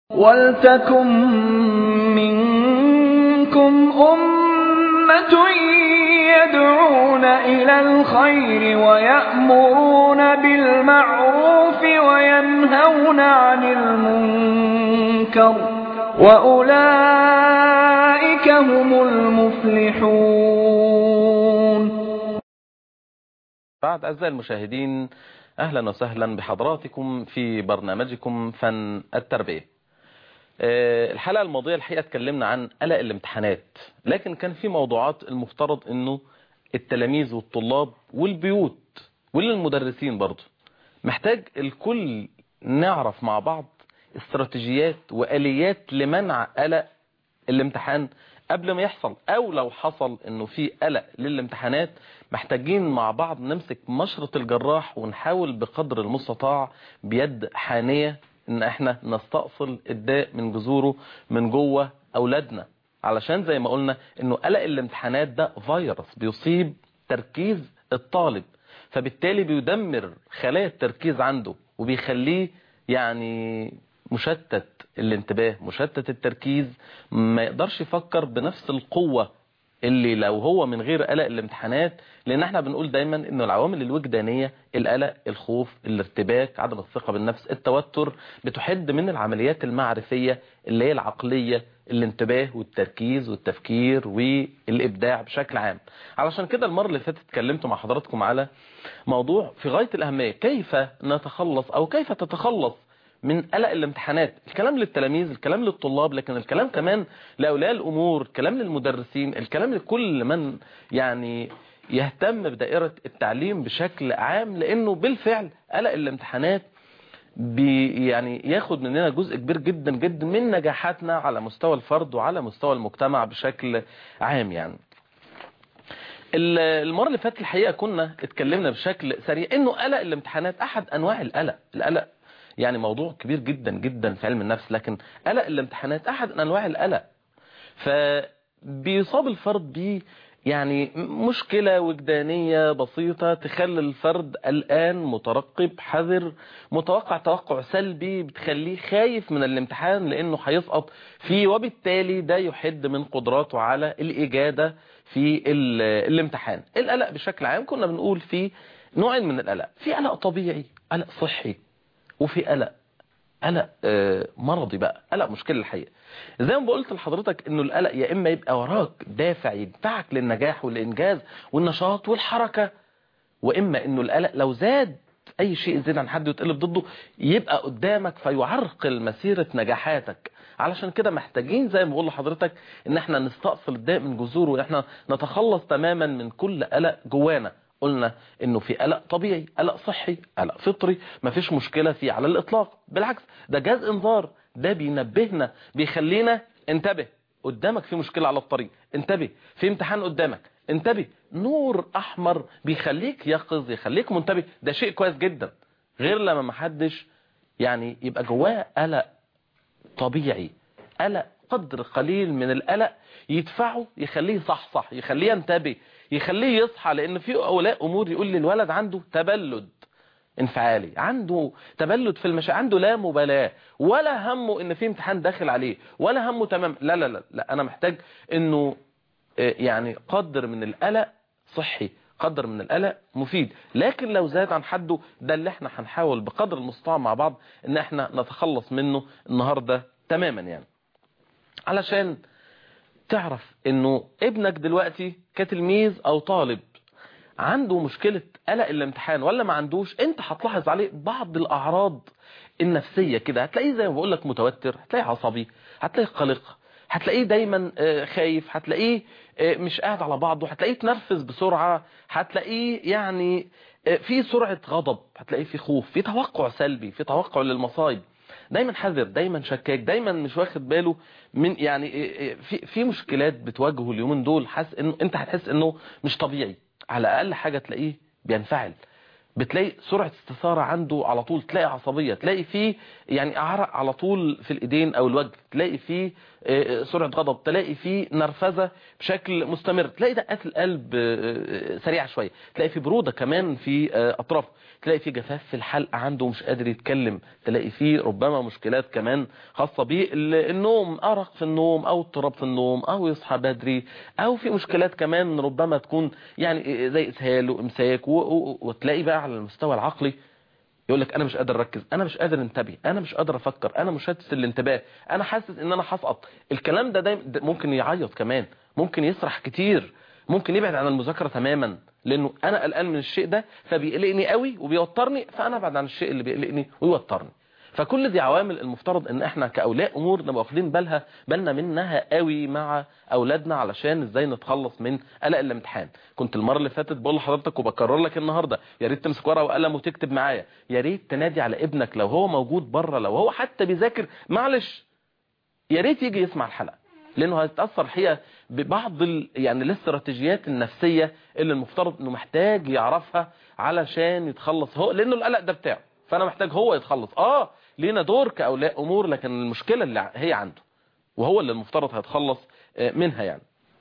وَلْتَكُن مِّنكُمْ أُمَّةٌ يَدْعُونَ إِلَى الْخَيْرِ وَيَأْمُرُونَ بِالْمَعْرُوفِ وَيَنْهَوْنَ عَنِ الْمُنكَرِ ۚ وَأُولَٰئِكَ هُمُ الْمُفْلِحُونَ بعد أعزائي المشاهدين أهلا وسهلا بحضراتكم في برنامجكم فن التربية الحلقة الماضية الحقيقة اتكلمنا عن قلق الامتحانات لكن كان في موضوعات المفترض انه التلاميذ والطلاب والبيوت والمدرسين برضو محتاج الكل نعرف مع بعض استراتيجيات وآليات لمنع قلق الامتحان قبل ما يحصل او لو حصل انه في قلق للامتحانات محتاجين مع بعض نمسك مشرط الجراح ونحاول بقدر المستطاع بيد حانية ان احنا نستأصل الداء من جذوره من جوه اولادنا علشان زي ما قلنا انه قلق الامتحانات ده فيروس بيصيب تركيز الطالب فبالتالي بيدمر خلايا التركيز عنده وبيخليه يعني مشتت الانتباه مشتت التركيز ما يقدرش يفكر بنفس القوة اللي لو هو من غير قلق الامتحانات لان احنا بنقول دايما انه العوامل الوجدانية القلق الخوف الارتباك عدم الثقة بالنفس التوتر بتحد من العمليات المعرفية اللي هي العقلية الانتباه والتركيز والتفكير والابداع بشكل عام علشان كده المرة اللي فاتت اتكلمت مع حضراتكم على موضوع في غاية الاهمية كيف نتخلص او كيف تتخلص من قلق الامتحانات الكلام للتلاميذ الكلام للطلاب لكن الكلام كمان لأولياء الأمور الكلام للمدرسين الكلام لكل من يعني يهتم بدائرة التعليم بشكل عام لأنه بالفعل قلق الامتحانات بي يعني ياخد مننا جزء كبير جدا جدا من نجاحاتنا على مستوى الفرد وعلى مستوى المجتمع بشكل عام يعني المرة اللي فاتت الحقيقة كنا اتكلمنا بشكل سريع انه قلق الامتحانات احد انواع القلق القلق يعني موضوع كبير جدا جدا في علم النفس لكن قلق الامتحانات احد انواع القلق فبيصاب الفرد ب يعني مشكلة وجدانية بسيطة تخلي الفرد قلقان مترقب حذر متوقع توقع سلبي بتخليه خايف من الامتحان لانه هيسقط فيه وبالتالي ده يحد من قدراته على الاجادة في الامتحان القلق بشكل عام كنا بنقول في نوعين من القلق في قلق طبيعي قلق صحي وفي قلق قلق مرضي بقى قلق مشكلة الحقيقة زي ما قلت لحضرتك انه القلق يا اما يبقى وراك دافع يدفعك للنجاح والانجاز والنشاط والحركة واما انه القلق لو زاد اي شيء زيد عن حد ويتقلب ضده يبقى قدامك فيعرقل مسيرة نجاحاتك علشان كده محتاجين زي ما بقول لحضرتك ان احنا نستأصل الداء من جذوره وان احنا نتخلص تماما من كل قلق جوانا قلنا انه في قلق طبيعي قلق صحي قلق فطري مفيش مشكلة فيه على الاطلاق بالعكس ده جاز انذار ده بينبهنا بيخلينا انتبه قدامك في مشكلة على الطريق انتبه في امتحان قدامك انتبه نور احمر بيخليك يقظ يخليك منتبه ده شيء كويس جدا غير لما محدش يعني يبقى جواه قلق طبيعي قلق قدر قليل من القلق يدفعه يخليه صح صح يخليه ينتبه يخليه يصحى لان في اولياء امور يقول لي الولد عنده تبلد انفعالي عنده تبلد في المشاعر عنده لا مبالاة ولا همه ان في امتحان داخل عليه ولا همه تمام لا لا لا, لا انا محتاج انه يعني قدر من القلق صحي قدر من القلق مفيد لكن لو زاد عن حده ده اللي احنا هنحاول بقدر المستطاع مع بعض ان احنا نتخلص منه النهاردة تماما يعني علشان تعرف انه ابنك دلوقتي كتلميذ او طالب عنده مشكلة قلق الامتحان ولا ما عندوش انت هتلاحظ عليه بعض الاعراض النفسية كده هتلاقيه زي ما بقول لك متوتر هتلاقيه عصبي هتلاقيه قلق هتلاقيه دايما خايف هتلاقيه مش قاعد على بعضه هتلاقيه تنرفز بسرعة هتلاقيه يعني في سرعة غضب هتلاقيه في خوف في توقع سلبي في توقع للمصايب دايما حذر دايما شكاك دايما مش واخد باله من يعني في في مشكلات بتواجهه اليومين دول حاسس انه انت هتحس انه مش طبيعي على اقل حاجة تلاقيه بينفعل بتلاقي سرعة استثارة عنده على طول تلاقي عصبية تلاقي فيه يعني عرق على طول في الايدين او الوجه تلاقي فيه آه، سرعة غضب تلاقي فيه نرفزة بشكل مستمر تلاقي دقات القلب آه، سريعة شوية تلاقي فيه برودة كمان في آه، اطرافه تلاقي فيه جفاف في الحلق عنده مش قادر يتكلم تلاقي فيه ربما مشكلات كمان خاصة بالنوم أرق في النوم أو اضطراب في النوم أو يصحى بدري أو في مشكلات كمان ربما تكون يعني زي إسهال وإمساك و- و- وتلاقي بقى على المستوى العقلي يقول لك انا مش قادر اركز انا مش قادر انتبه انا مش قادر افكر انا مشتت الانتباه انا حاسس ان انا هسقط الكلام ده, دايما ده ممكن يعيط كمان ممكن يسرح كتير ممكن يبعد عن المذاكره تماما لانه انا قلقان من الشيء ده فبيقلقني قوي وبيوترني فانا ابعد عن الشيء اللي بيقلقني ويوترني فكل دي عوامل المفترض ان احنا كاولياء امور نبقى واخدين بالها بالنا منها قوي مع اولادنا علشان ازاي نتخلص من قلق الامتحان كنت المره اللي فاتت بقول لحضرتك وبكرر لك النهارده يا ريت تمسك ورقه وقلم وتكتب معايا يا ريت تنادي على ابنك لو هو موجود بره لو هو حتى بيذاكر معلش يا ريت يجي يسمع الحلقه لانه هيتاثر الحقيقه ببعض ال... يعني الاستراتيجيات النفسيه اللي المفترض انه محتاج يعرفها علشان يتخلص هو لانه القلق ده بتاعه فانا محتاج هو يتخلص اه لينا دور كاولياء امور لكن المشكله اللي هي عنده وهو اللي المفترض هيتخلص آه، منها يعني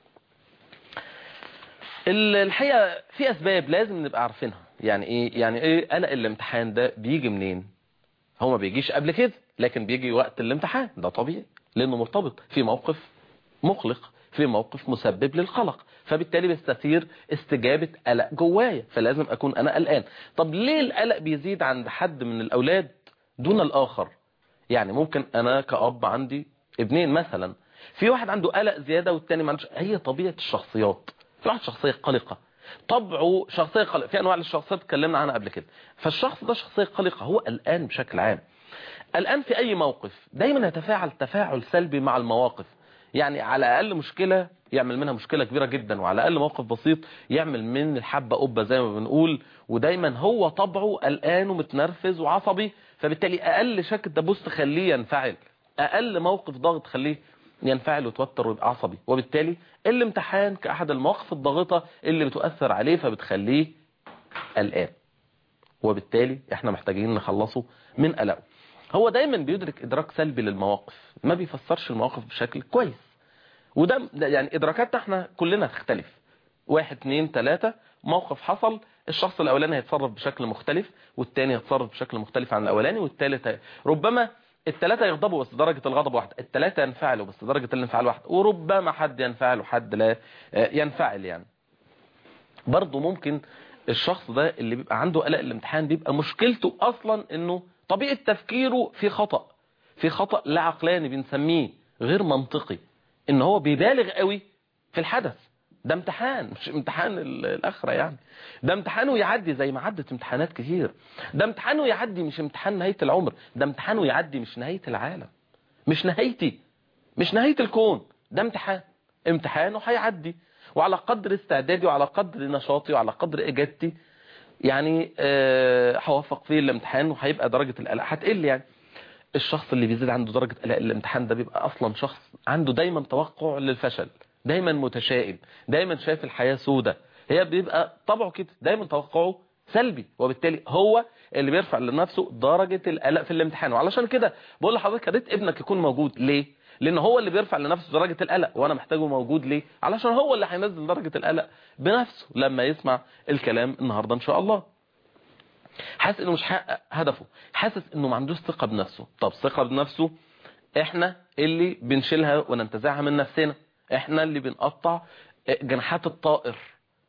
ال- الحقيقه في اسباب لازم نبقى عارفينها يعني ايه يعني ايه قلق الامتحان ده بيجي منين هو ما بيجيش قبل كده لكن بيجي وقت الامتحان ده طبيعي لانه مرتبط في موقف مقلق في موقف مسبب للقلق فبالتالي بيستثير استجابة قلق جوايا فلازم اكون انا قلقان طب ليه القلق بيزيد عند حد من الاولاد دون الاخر يعني ممكن انا كأب عندي ابنين مثلا في واحد عنده قلق زيادة والتاني ما عندوش هي طبيعة الشخصيات في واحد شخصية قلقة طبعه شخصية قلقة في انواع للشخصيات اتكلمنا عنها قبل كده فالشخص ده شخصية قلقة هو قلقان بشكل عام الآن في أي موقف دايما يتفاعل تفاعل سلبي مع المواقف يعني على أقل مشكلة يعمل منها مشكلة كبيرة جدا وعلى أقل موقف بسيط يعمل من الحبة قبة زي ما بنقول ودايما هو طبعه قلقان ومتنرفز وعصبي فبالتالي أقل شك تبص تخليه ينفعل أقل موقف ضغط تخليه ينفعل ويتوتر ويبقى عصبي وبالتالي الامتحان كأحد المواقف الضاغطة اللي بتؤثر عليه فبتخليه قلقان وبالتالي احنا محتاجين نخلصه من قلقه هو دايما بيدرك ادراك سلبي للمواقف ما بيفسرش المواقف بشكل كويس وده ده يعني ادراكاتنا احنا كلنا تختلف واحد اتنين تلاتة موقف حصل الشخص الاولاني هيتصرف بشكل مختلف والتاني هيتصرف بشكل مختلف عن الاولاني والتالت هي- ربما التلاتة يغضبوا بس درجة الغضب واحدة التلاتة ينفعلوا بس درجة الانفعال واحدة وربما حد ينفعل وحد لا آه، ينفعل يعني برضه ممكن الشخص ده اللي بيبقى عنده قلق الامتحان بيبقى مشكلته اصلا انه طبيعة تفكيره في خطأ في خطأ لا عقلاني بنسميه غير منطقي ان هو بيبالغ قوي في الحدث ده امتحان مش امتحان ال- الاخره يعني ده امتحانه يعدي زي ما عدت امتحانات كتير ده امتحانه يعدي مش امتحان نهاية العمر ده امتحانه يعدي مش نهاية العالم مش نهايتي مش نهاية الكون ده امتحان امتحانه هيعدي وعلى قدر استعدادي وعلى قدر نشاطي وعلى قدر اجابتي يعني آه، هوفق فيه الامتحان وهيبقى درجة القلق هتقل يعني الشخص اللي بيزيد عنده درجة قلق الامتحان ده بيبقى اصلا شخص عنده دايما توقع للفشل دايما متشائم دايما شايف الحياة سودة هي بيبقى طبعه كده دايما توقعه سلبي وبالتالي هو اللي بيرفع لنفسه درجة القلق في الامتحان وعلشان كده بقول لحضرتك يا ريت ابنك يكون موجود ليه لان هو اللي بيرفع لنفسه درجة القلق وانا محتاجه موجود ليه علشان هو اللي هينزل درجة القلق بنفسه لما يسمع الكلام النهاردة ان شاء الله حاسس انه مش حقق هدفه حاسس انه ما عندوش ثقة بنفسه طب ثقة بنفسه احنا اللي بنشيلها وننتزعها من نفسنا احنا اللي بنقطع جناحات الطائر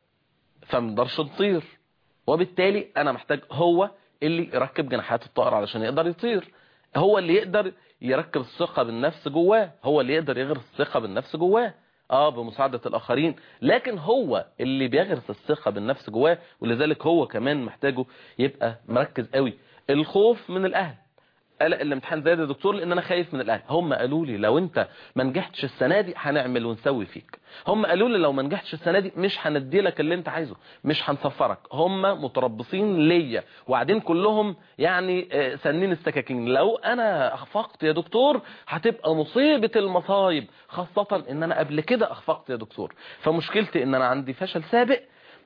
فمنقدرش نطير وبالتالي انا محتاج هو اللي يركب جناحات الطائر علشان يقدر يطير هو اللي يقدر يركب الثقة بالنفس جواه هو اللي يقدر يغرس الثقة بالنفس جواه اه بمساعدة الاخرين لكن هو اللي بيغرس الثقة بالنفس جواه ولذلك هو كمان محتاجه يبقى مركز قوي الخوف من الاهل قلق الامتحان زاد يا دكتور لان انا خايف من الاهل هم قالوا لي لو انت ما نجحتش السنه دي هنعمل ونسوي فيك هم قالوا لي لو ما نجحتش السنه دي مش هندي لك اللي انت عايزه مش هنسفرك هم متربصين ليا وبعدين كلهم يعني آه، سنين السكاكين لو انا اخفقت يا دكتور هتبقى مصيبه المصايب خاصه ان انا قبل كده اخفقت يا دكتور فمشكلتي ان انا عندي فشل سابق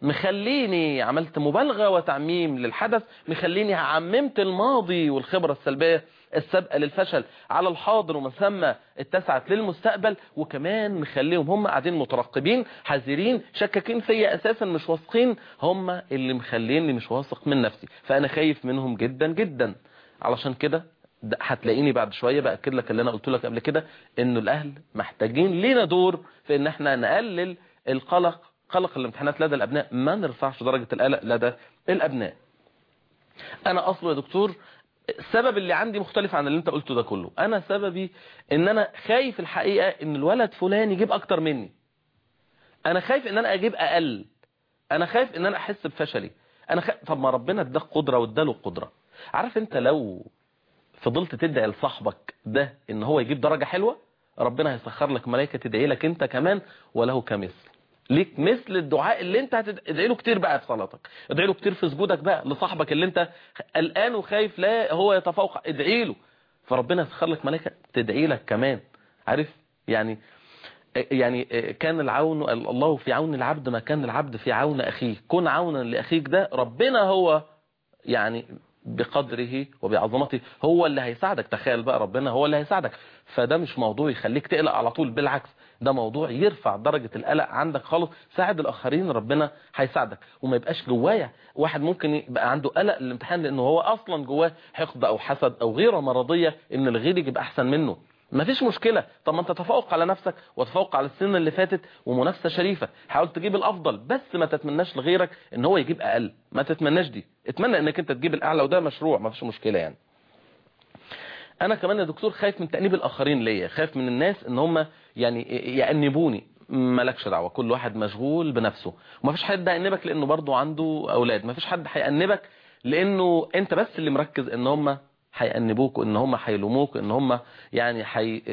مخليني عملت مبالغة وتعميم للحدث مخليني عممت الماضي والخبرة السلبية السابقة للفشل على الحاضر ومن ثم اتسعت للمستقبل وكمان مخليهم هم قاعدين مترقبين حذرين شكاكين فيا اساسا مش واثقين هم اللي مخليني مش واثق من نفسي فانا خايف منهم جدا جدا علشان كده ده هتلاقيني بعد شوية بأكد لك اللي انا قلت لك قبل كده انه الاهل محتاجين لينا دور في ان احنا نقلل القلق قلق الامتحانات لدى الابناء ما نرفعش درجة القلق لدى الابناء انا اصله يا دكتور السبب اللي عندي مختلف عن اللي انت قلته ده كله انا سببي ان انا خايف الحقيقة ان الولد فلان يجيب اكتر مني انا خايف ان انا اجيب اقل انا خايف ان انا احس بفشلي انا خايف طب ما ربنا اداك قدرة واداله قدرة عارف انت لو فضلت تدعي لصاحبك ده ان هو يجيب درجة حلوة ربنا هيسخر لك ملائكة تدعي لك انت كمان وله كمثل ليك مثل الدعاء اللي انت هتدعي له كتير بقى في صلاتك ادعي له كتير في سجودك بقى لصاحبك اللي انت قلقان وخايف لا هو يتفوق ادعي له فربنا يسخر لك ملائكة تدعي لك كمان عارف يعني يعني كان العون الله في عون العبد ما كان العبد في عون أخيه كن عونا لأخيك ده ربنا هو يعني بقدره وبعظمته هو اللي هيساعدك تخيل بقى ربنا هو اللي هيساعدك فده مش موضوع يخليك تقلق على طول بالعكس ده موضوع يرفع درجة القلق عندك خالص ساعد الآخرين ربنا هيساعدك وما يبقاش جوايا واحد ممكن يبقى عنده قلق للامتحان لأنه هو أصلا جواه حقد أو حسد أو غيره مرضية إن الغير يجيب أحسن منه ما فيش مشكلة طب ما انت تفوق على نفسك وتفوق على السنة اللي فاتت ومنافسة شريفة حاول تجيب الافضل بس ما تتمناش لغيرك ان هو يجيب اقل ما تتمناش دي اتمنى انك انت تجيب الاعلى وده مشروع ما فيش مشكلة يعني انا كمان يا دكتور خايف من تأنيب الاخرين ليا خايف من الناس ان هم يعني يأنبوني مالكش دعوة كل واحد مشغول بنفسه وما فيش حد هيأنبك لانه برضه عنده اولاد ما فيش حد هيأنبك لانه انت بس اللي مركز ان هم هيأنبوك وان هم هيلوموك ان هم يعني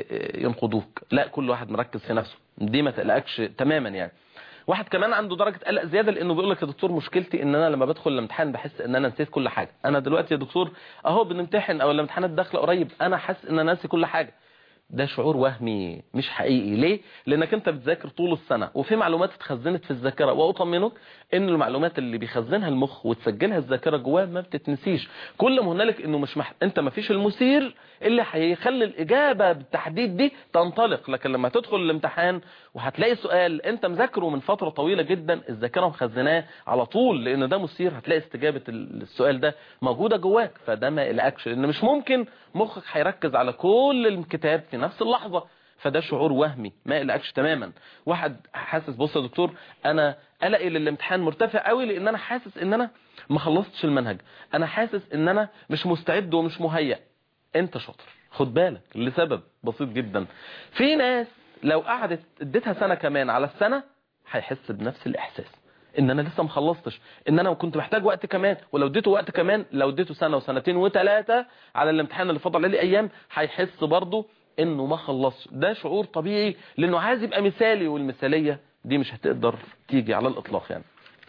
هينقضوك لا كل واحد مركز في نفسه دي ما تقلقكش تماما يعني واحد كمان عنده درجة قلق زيادة لانه بيقول لك يا دكتور مشكلتي ان انا لما بدخل الامتحان بحس ان انا نسيت كل حاجة انا دلوقتي يا دكتور اهو بنمتحن او الامتحانات داخله قريب انا حاسس ان انا ناسي كل حاجة ده شعور وهمي مش حقيقي ليه لانك انت بتذاكر طول السنة وفي معلومات اتخزنت في الذاكرة واطمنك ان المعلومات اللي بيخزنها المخ وتسجلها الذاكرة جواه ما بتتنسيش كل ما هنالك انه مش مح... انت ما فيش المثير اللي هيخلي الاجابة بالتحديد دي تنطلق لكن لما تدخل الامتحان وهتلاقي سؤال انت مذاكره من فترة طويلة جدا الذاكرة مخزناه على طول لان ده مثير هتلاقي استجابة السؤال ده موجودة جواك فده ما يقلقكش لان مش ممكن مخك هيركز على كل الكتاب في نفس اللحظة فده شعور وهمي ما يقلقكش تماما واحد حاسس بص يا دكتور انا قلقي للامتحان مرتفع قوي لان انا حاسس ان انا ما خلصتش المنهج انا حاسس ان انا مش مستعد ومش مهيأ انت شاطر خد بالك لسبب بسيط جدا في ناس لو قعدت اديتها سنة كمان على السنة هيحس بنفس الاحساس ان انا لسه ما خلصتش ان انا كنت محتاج وقت كمان ولو اديته وقت كمان لو اديته سنة وسنتين وثلاثة على الامتحان اللي فضل عليه ايام هيحس برضه انه ما خلصش ده شعور طبيعي لانه عايز يبقى مثالي والمثالية دي مش هتقدر تيجي على الاطلاق يعني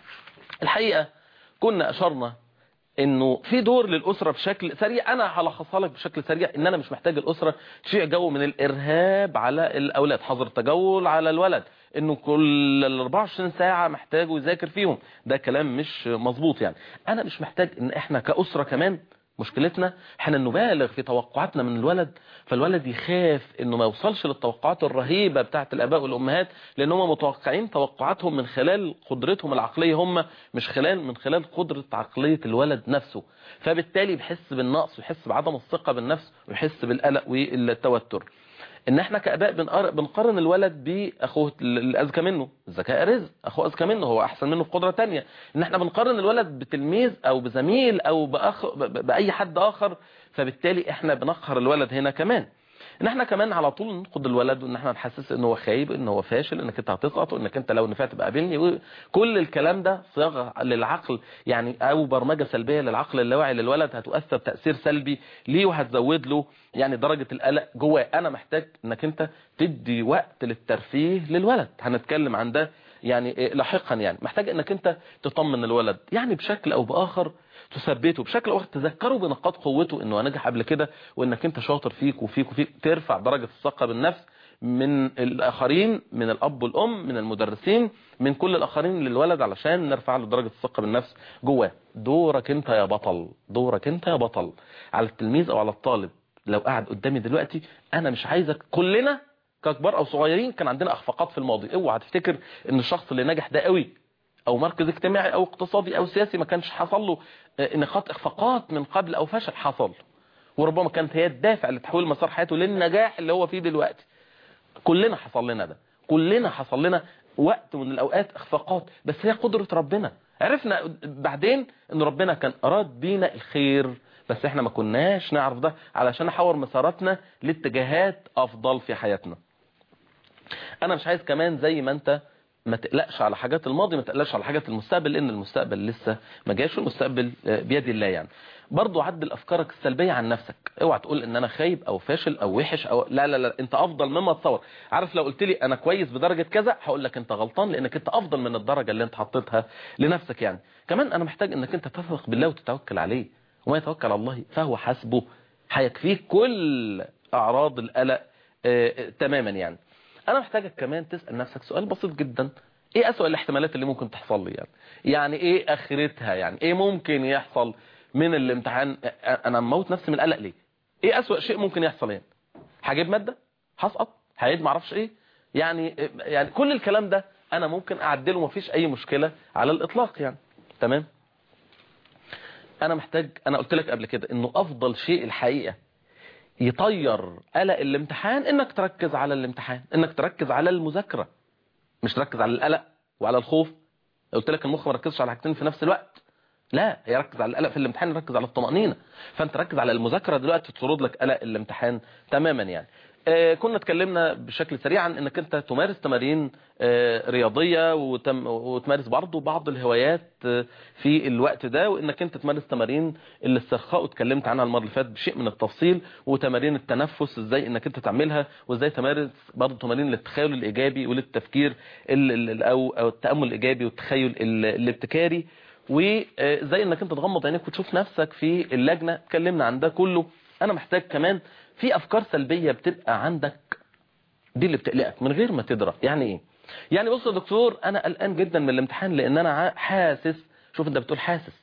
الحقيقة كنا اشرنا انه في دور للاسره بشكل سريع انا هلخصها لك بشكل سريع ان انا مش محتاج الاسره تشيع جو من الارهاب على الاولاد حظر التجول على الولد انه كل ال 24 ساعه محتاجه يذاكر فيهم ده كلام مش مظبوط يعني انا مش محتاج ان احنا كاسره كمان مشكلتنا احنا نبالغ في توقعاتنا من الولد فالولد يخاف انه ما يوصلش للتوقعات الرهيبة بتاعه الاباء والامهات لان هم متوقعين توقعاتهم من خلال قدرتهم العقلية هم مش خلال من خلال قدرة عقلية الولد نفسه فبالتالي بيحس بالنقص ويحس بعدم الثقة بالنفس ويحس بالقلق والتوتر ان احنا كاباء بنقارن الولد باخوه الاذكى منه الذكاء رزق اخوه اذكى منه هو احسن منه في قدره تانية ان احنا بنقارن الولد بتلميذ او بزميل او باخ باي حد اخر فبالتالي احنا بنقهر الولد هنا كمان ان احنا كمان على طول ننقد الولد وان احنا نحسس ان هو خايب ان هو فاشل انك انت هتسقط وانك انت لو نفعت بقى قابلني كل الكلام ده صياغه للعقل يعني او برمجه سلبيه للعقل اللاواعي للولد هتؤثر تاثير سلبي ليه وهتزود له يعني درجه القلق جواه انا محتاج انك انت تدي وقت للترفيه للولد هنتكلم عن ده يعني لاحقا يعني محتاج انك انت تطمن الولد يعني بشكل او باخر تثبته بشكل او تذكره بنقاط قوته انه نجح قبل كده وانك انت شاطر فيك وفيك وفيك ترفع درجة الثقة بالنفس من الاخرين من الاب والام من المدرسين من كل الاخرين للولد علشان نرفع له درجه الثقه بالنفس جواه دورك انت يا بطل دورك انت يا بطل على التلميذ او على الطالب لو قاعد قدامي دلوقتي انا مش عايزك كلنا ككبار او صغيرين كان عندنا اخفاقات في الماضي اوعى تفتكر ان الشخص اللي نجح ده قوي او مركز اجتماعي او اقتصادي او سياسي ما كانش حصل له نقاط اخفاقات من قبل او فشل حصل وربما كانت هي الدافع لتحويل مسار حياته للنجاح اللي هو فيه دلوقتي كلنا حصل لنا ده كلنا حصل لنا وقت من الاوقات اخفاقات بس هي قدرة ربنا عرفنا بعدين ان ربنا كان اراد بينا الخير بس احنا ما كناش نعرف ده علشان نحور مساراتنا لاتجاهات افضل في حياتنا انا مش عايز كمان زي ما انت ما تقلقش على حاجات الماضي ما تقلقش على حاجات المستقبل لان المستقبل لسه ما جاش والمستقبل بيد الله يعني برضو عدل افكارك السلبيه عن نفسك اوعى تقول ان انا خايب او فاشل او وحش او لا لا لا انت افضل مما تصور عارف لو قلت لي انا كويس بدرجه كذا هقول لك انت غلطان لانك انت افضل من الدرجه اللي انت حطيتها لنفسك يعني كمان انا محتاج انك انت تثق بالله وتتوكل عليه وما يتوكل على الله فهو حسبه هيكفيك كل اعراض القلق آه تماما يعني انا محتاجك كمان تسال نفسك سؤال بسيط جدا ايه اسوأ الاحتمالات اللي ممكن تحصل لي يعني يعني ايه اخرتها يعني ايه ممكن يحصل من الامتحان انا موت نفسي من القلق ليه ايه اسوأ شيء ممكن يحصل يعني هجيب ماده هسقط هعيد معرفش ايه يعني يعني كل الكلام ده انا ممكن اعدله مفيش اي مشكله على الاطلاق يعني تمام انا محتاج انا قلت لك قبل كده انه افضل شيء الحقيقه يطير قلق الامتحان انك تركز على الامتحان انك تركز على المذاكره مش تركز على القلق وعلى الخوف قلت لك المخ ما ركزش على حاجتين في نفس الوقت لا يركز على القلق في الامتحان يركز على الطمأنينة فانت ركز على المذاكرة دلوقتي تطرد لك قلق الامتحان تماما يعني آه كنا اتكلمنا بشكل سريع عن انك انت تمارس تمارين آه رياضية وتم وتمارس برضه بعض الهوايات آه في الوقت ده وانك انت تمارس تمارين الاسترخاء واتكلمت عنها المرة اللي فاتت بشيء من التفصيل وتمارين التنفس ازاي انك انت تعملها وازاي تمارس برضه تمارين للتخيل الايجابي وللتفكير ال ال او او التامل الايجابي والتخيل الابتكاري وزي انك انت تغمض عينيك وتشوف نفسك في اللجنة اتكلمنا عن ده كله انا محتاج كمان في افكار سلبية بتبقى عندك دي اللي بتقلقك من غير ما تدرى يعني ايه يعني بص يا دكتور انا قلقان جدا من الامتحان لان انا حاسس شوف انت بتقول حاسس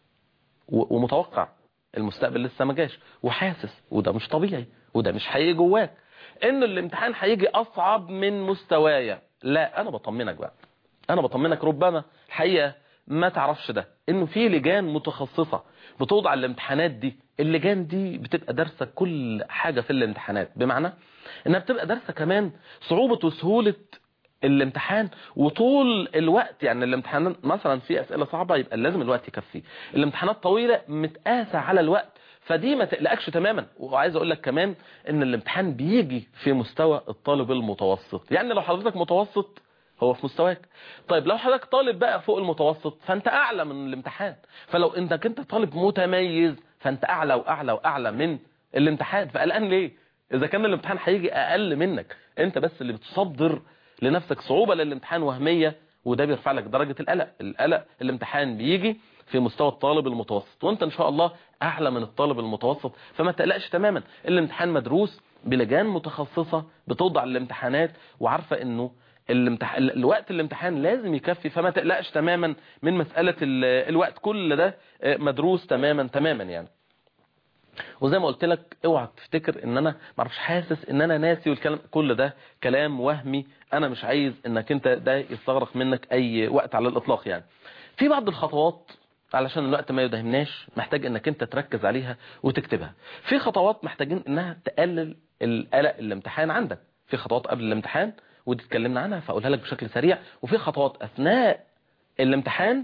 ومتوقع المستقبل لسه ما جاش وحاسس وده مش طبيعي وده مش هيجي جواك ان الامتحان هيجي اصعب من مستوايا لا انا بطمنك بقى انا بطمنك ربما الحقيقه ما تعرفش ده انه في لجان متخصصة بتوضع الامتحانات دي اللجان دي بتبقى دارسه كل حاجة في الامتحانات بمعنى انها بتبقى دارسه كمان صعوبة وسهولة الامتحان وطول الوقت يعني الامتحان مثلا في اسئلة صعبة يبقى لازم الوقت يكفي الامتحانات طويلة متقاسة على الوقت فدي ما تقلقش تماما وعايز اقول لك كمان ان الامتحان بيجي في مستوى الطالب المتوسط يعني لو حضرتك متوسط هو في مستواك طيب لو حضرتك طالب بقى فوق المتوسط فانت اعلى من الامتحان فلو انك انت طالب متميز فانت اعلى واعلى واعلى من الامتحان فقلقان ليه اذا كان الامتحان هيجي اقل منك انت بس اللي بتصدر لنفسك صعوبة للامتحان وهمية وده بيرفع لك درجة القلق القلق الامتحان بيجي في مستوى الطالب المتوسط وانت ان شاء الله اعلى من الطالب المتوسط فما تقلقش تماما الامتحان مدروس بلجان متخصصة بتوضع الامتحانات وعارفة انه الامتح... الوقت الامتحان لازم يكفي فما تقلقش تماما من مسألة الوقت كل ده مدروس تماما تماما يعني وزي ما قلت لك اوعى تفتكر ان انا معرفش حاسس ان انا ناسي والكلام كل ده كلام وهمي انا مش عايز انك انت ده يستغرق منك اي وقت على الاطلاق يعني في بعض الخطوات علشان الوقت ما يدهمناش محتاج انك انت تركز عليها وتكتبها في خطوات محتاجين انها تقلل القلق الامتحان عندك في خطوات قبل الامتحان ودي اتكلمنا عنها فاقولها لك بشكل سريع وفي خطوات اثناء الامتحان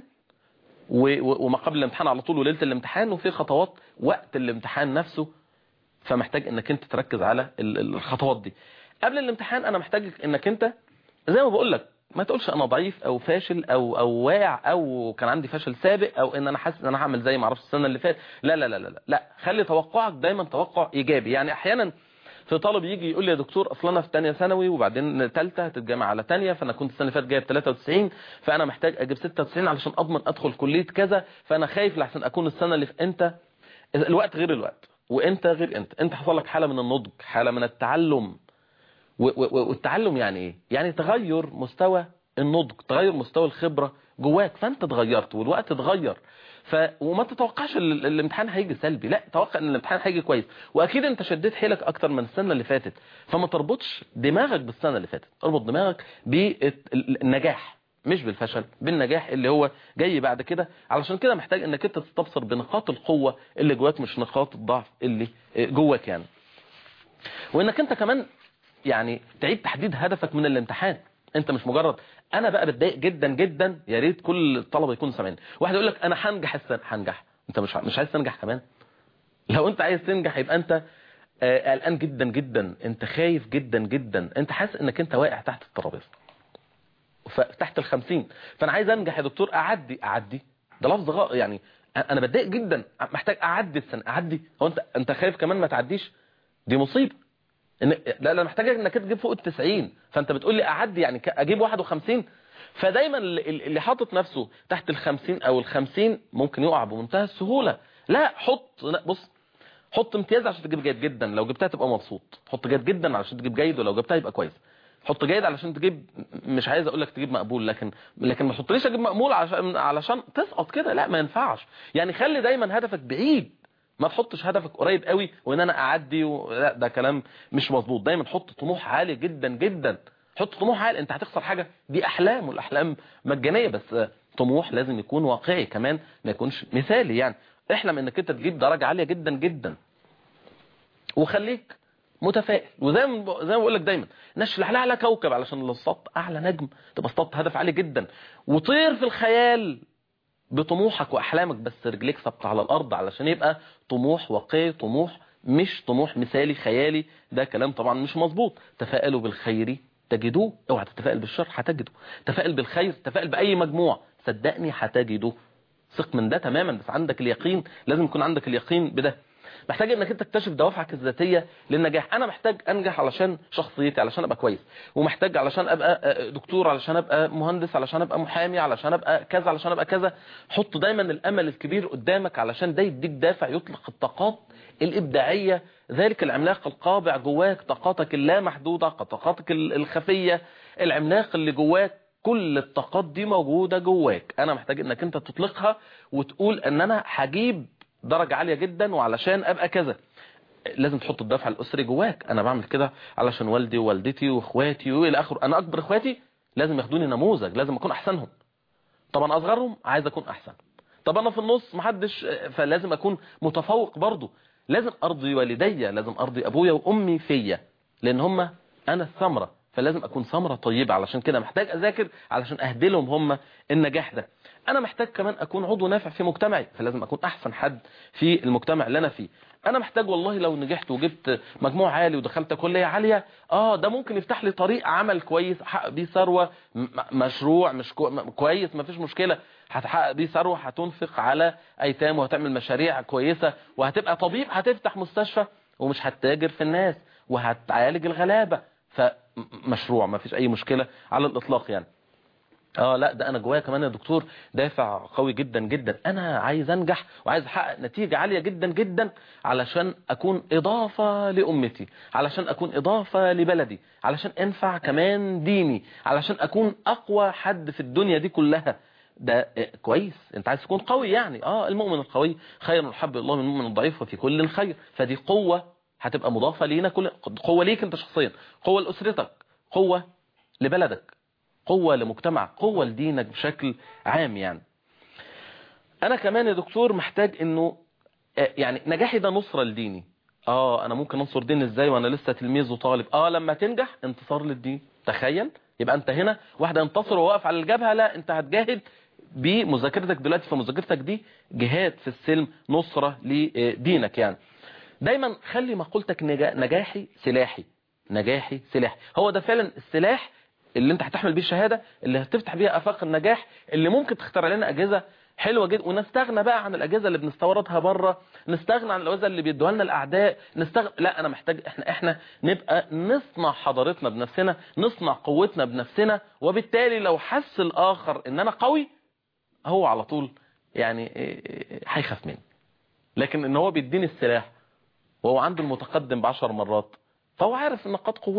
وما قبل الامتحان على طول وليله الامتحان وفي خطوات وقت الامتحان نفسه فمحتاج انك انت تركز على الخطوات دي قبل الامتحان انا محتاج انك انت زي ما بقول لك ما تقولش انا ضعيف او فاشل او او واقع او كان عندي فشل سابق او ان انا حاسس ان انا هعمل زي ما اعرفش السنه اللي فاتت لا لا لا لا لا خلي توقعك دايما توقع ايجابي يعني احيانا في طالب يجي يقول لي يا دكتور اصل انا في ثانيه ثانوي وبعدين ثالثه هتتجمع على ثانيه فانا كنت السنه اللي فاتت جايب 93 فانا محتاج اجيب 96 علشان اضمن ادخل كليه كذا فانا خايف لحسن اكون السنه اللي في انت الوقت غير الوقت وانت غير انت انت حصل لك حاله من النضج حاله من التعلم و- و- والتعلم يعني ايه يعني تغير مستوى النضج تغير مستوى الخبرة جواك فانت اتغيرت والوقت اتغير ف وما تتوقعش ال- ال- الامتحان هيجي سلبي لا توقع ان الامتحان هيجي كويس واكيد انت شديت حيلك اكتر من السنه اللي فاتت فما تربطش دماغك بالسنه اللي فاتت اربط دماغك بالنجاح مش بالفشل بالنجاح اللي هو جاي بعد كده علشان كده محتاج انك انت تستبصر بنقاط القوه اللي جواك مش نقاط الضعف اللي جواك يعني وانك انت كمان يعني تعيد تحديد هدفك من الامتحان انت مش مجرد انا بقى بتضايق جدا جدا يا ريت كل الطلبه يكونوا سامعين واحد يقول لك انا هنجح السنه هنجح انت مش مش عايز تنجح كمان لو انت عايز تنجح يبقى انت آه، قلقان جدا جدا انت خايف جدا جدا انت حاسس انك انت واقع تحت الترابيزه فتحت الخمسين فانا عايز انجح يا دكتور اعدي اعدي ده لفظ غ... يعني انا بتضايق جدا محتاج اعدي السنه اعدي هو انت انت خايف كمان ما تعديش دي مصيبه إن... لا لا محتاج انك تجيب فوق ال 90 فانت بتقول لي اعدي يعني ك- اجيب 51 فدايما اللي اللي حاطط نفسه تحت ال 50 او ال 50 ممكن يقع بمنتهى السهوله لا حط لا بص حط امتياز عشان تجيب جيد جدا لو جبتها تبقى مبسوط حط جيد جدا علشان تجيب جيد ولو جبتها يبقى كويس حط جيد علشان تجيب مش عايز اقول لك تجيب مقبول لكن لكن ما تحطليش اجيب مقبول عشان علشان تسقط كده لا ما ينفعش يعني خلي دايما هدفك بعيد ما تحطش هدفك قريب قوي وان انا اعدي و... لا ده كلام مش مظبوط دايما حط طموح عالي جدا جدا حط طموح عالي انت هتخسر حاجه دي احلام والاحلام مجانيه بس طموح لازم يكون واقعي كمان ما يكونش مثالي يعني احلم انك انت تجيب درجه عاليه جدا جدا وخليك متفائل وزي ما زي ما بقول لك دايما نشلح لها على كوكب علشان لو اصطدت اعلى نجم تبقى اصطدت هدف عالي جدا وطير في الخيال بطموحك واحلامك بس رجليك ثابته على الارض علشان يبقى طموح واقعي طموح مش طموح مثالي خيالي ده كلام طبعا مش مظبوط تفائلوا بالخير تجدوه اوعى تتفائل بالشر هتجده تفائل بالخير تفائل باي مجموع صدقني هتجده ثق من ده تماما بس عندك اليقين لازم يكون عندك اليقين بده محتاج انك انت تكتشف دوافعك الذاتيه للنجاح انا محتاج انجح علشان شخصيتي علشان ابقى كويس ومحتاج علشان ابقى آه، دكتور علشان ابقى مهندس علشان ابقى محامي علشان ابقى كذا علشان ابقى كذا حط دايما الامل الكبير قدامك علشان ده يديك دافع يطلق الطاقات الابداعيه ذلك العملاق القابع جواك طاقاتك اللامحدوده طاقاتك ال- الخفيه العملاق اللي جواك كل الطاقات دي موجودة جواك انا محتاج انك انت تطلقها وتقول ان انا هجيب درجة عالية جدا وعلشان ابقى كذا لازم تحط الدفع الاسري جواك انا بعمل كده علشان والدي ووالدتي واخواتي والى اخره انا اكبر اخواتي لازم ياخدوني نموذج لازم اكون احسنهم طب انا اصغرهم عايز اكون احسن طب انا في النص محدش فلازم اكون متفوق برضه لازم ارضي والدي لازم ارضي ابويا وامي فيا لان هم انا الثمره فلازم اكون ثمره طيبه علشان كده محتاج اذاكر علشان اهدي لهم هم النجاح ده انا محتاج كمان اكون عضو نافع في مجتمعي فلازم اكون احسن حد في المجتمع اللي انا فيه انا محتاج والله لو نجحت وجبت مجموع عالي ودخلت كليه عاليه اه ده ممكن يفتح لي طريق عمل كويس احقق بيه ثروه م- مشروع مش كو... م- كويس ما فيش مشكله هتحقق بيه ثروه هتنفق على ايتام وهتعمل مشاريع كويسه وهتبقى طبيب هتفتح مستشفى ومش هتتاجر في الناس وهتعالج الغلابه فمشروع ما فيش اي مشكله على الاطلاق يعني اه لا ده انا جوايا كمان يا دكتور دافع قوي جدا جدا انا عايز انجح وعايز احقق نتيجة عالية جدا جدا علشان اكون اضافة لامتي علشان اكون اضافة لبلدي علشان انفع كمان ديني علشان اكون اقوى حد في الدنيا دي كلها ده آه، كويس انت عايز تكون قوي يعني اه المؤمن القوي خير حب الله من المؤمن الضعيف وفي كل الخير فدي قوة هتبقى مضافة لينا كل قوة ليك انت شخصيا قوة لاسرتك قوة لبلدك قوة لمجتمع قوة لدينك بشكل عام يعني انا كمان يا دكتور محتاج انه آه، يعني نجاحي ده نصرة لديني اه انا ممكن انصر ديني ازاي وانا لسه تلميذ وطالب اه لما تنجح انتصار للدين تخيل يبقى انت هنا واحد ينتصر وواقف على الجبهة لا انت هتجاهد بمذاكرتك دلوقتي فمذاكرتك دي جهاد في السلم نصرة لدينك يعني دايما خلي مقولتك نجا- نجاحي سلاحي نجاحي سلاحي هو ده فعلا السلاح اللي انت هتحمل بيه الشهادة اللي هتفتح بيها افاق النجاح اللي ممكن تخترع لنا اجهزة حلوة جدا ونستغنى بقى عن الاجهزة اللي بنستوردها بره نستغنى عن الاجهزة اللي بيدوها لنا الاعداء نستغنى لا انا محتاج احنا احنا نبقى نصنع حضارتنا بنفسنا نصنع قوتنا بنفسنا وبالتالي لو حس الاخر ان انا قوي هو على طول يعني إيه، هيخاف مني لكن ان هو بيديني السلاح وهو عنده المتقدم بعشر مرات فهو عارف نقاط قوته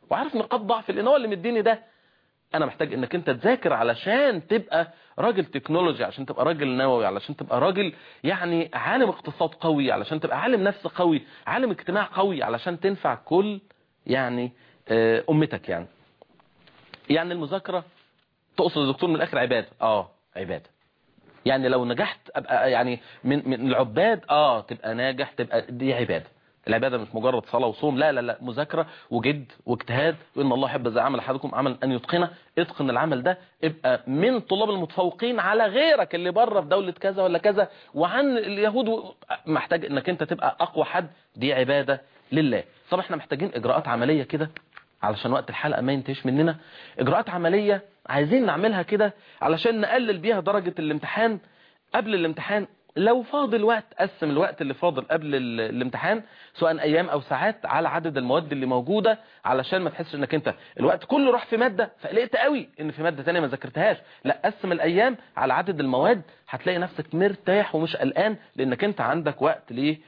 وعارف نقاط ضعفي لان هو اللي مديني ده انا محتاج انك انت تذاكر علشان تبقى راجل تكنولوجي عشان تبقى راجل نووي علشان تبقى راجل يعني عالم اقتصاد قوي علشان تبقى عالم نفس قوي عالم اجتماع قوي علشان تنفع كل يعني آه، امتك يعني يعني المذاكرة تقصد يا دكتور من الاخر عبادة اه عبادة يعني لو نجحت ابقى يعني من من العباد اه تبقى ناجح تبقى دي عباده العباده مش مجرد صلاه وصوم لا لا لا مذاكره وجد واجتهاد وان الله يحب اذا عمل احدكم عمل ان يتقنه اتقن العمل ده ابقى من طلاب المتفوقين على غيرك اللي بره في دوله كذا ولا كذا وعن اليهود و- محتاج انك انت تبقى اقوى حد دي عباده لله طب احنا محتاجين اجراءات عمليه كده علشان وقت الحلقه ما ينتهيش مننا اجراءات عمليه عايزين نعملها كده علشان نقلل بيها درجه الامتحان قبل الامتحان لو فاضل وقت قسم الوقت اللي فاضل قبل ال- الامتحان سواء ايام او ساعات على عدد المواد اللي موجوده علشان ما تحسش انك انت الوقت كله راح في ماده فقلقت قوي ان في ماده ثانيه ما ذاكرتهاش لا قسم الايام على عدد المواد هتلاقي نفسك مرتاح ومش قلقان لانك انت عندك وقت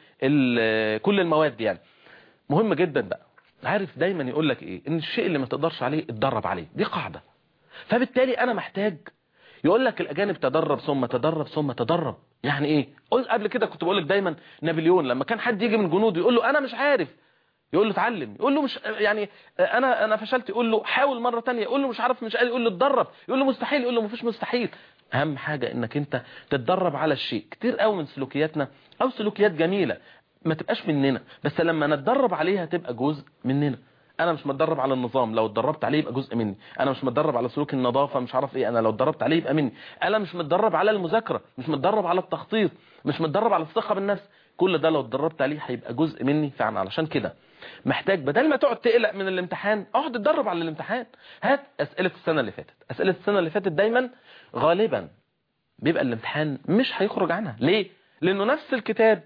لكل المواد يعني مهم جدا بقى عارف دايما يقول لك ايه ان الشيء اللي ما تقدرش عليه اتدرب عليه دي قاعده فبالتالي انا محتاج يقول لك الاجانب تدرب ثم تدرب ثم تدرب يعني ايه قل- قبل كده كنت بقول لك دايما نابليون لما كان حد يجي من جنوده يقول له انا مش عارف يقول له اتعلم يقول له مش يعني انا انا فشلت يقول له حاول مره تانية يقول له مش عارف مش قادر يقول له اتدرب يقول له مستحيل يقول له مفيش مستحيل اهم حاجه انك انت تتدرب على الشيء كتير قوي من سلوكياتنا او سلوكيات جميله ما تبقاش مننا بس لما نتدرب عليها تبقى جزء مننا انا مش متدرب على النظام لو اتدربت عليه يبقى جزء مني انا مش متدرب على سلوك النظافه مش عارف ايه انا لو اتدربت عليه يبقى مني انا مش متدرب على المذاكره مش متدرب على التخطيط مش متدرب على الثقه بالنفس كل ده لو اتدربت عليه هيبقى جزء مني فعلا علشان كده محتاج بدل ما تقعد تقلق من الامتحان اقعد اتدرب على الامتحان هات اسئله السنه اللي فاتت اسئله السنه اللي فاتت دايما غالبا بيبقى الامتحان مش هيخرج عنها ليه لانه نفس الكتاب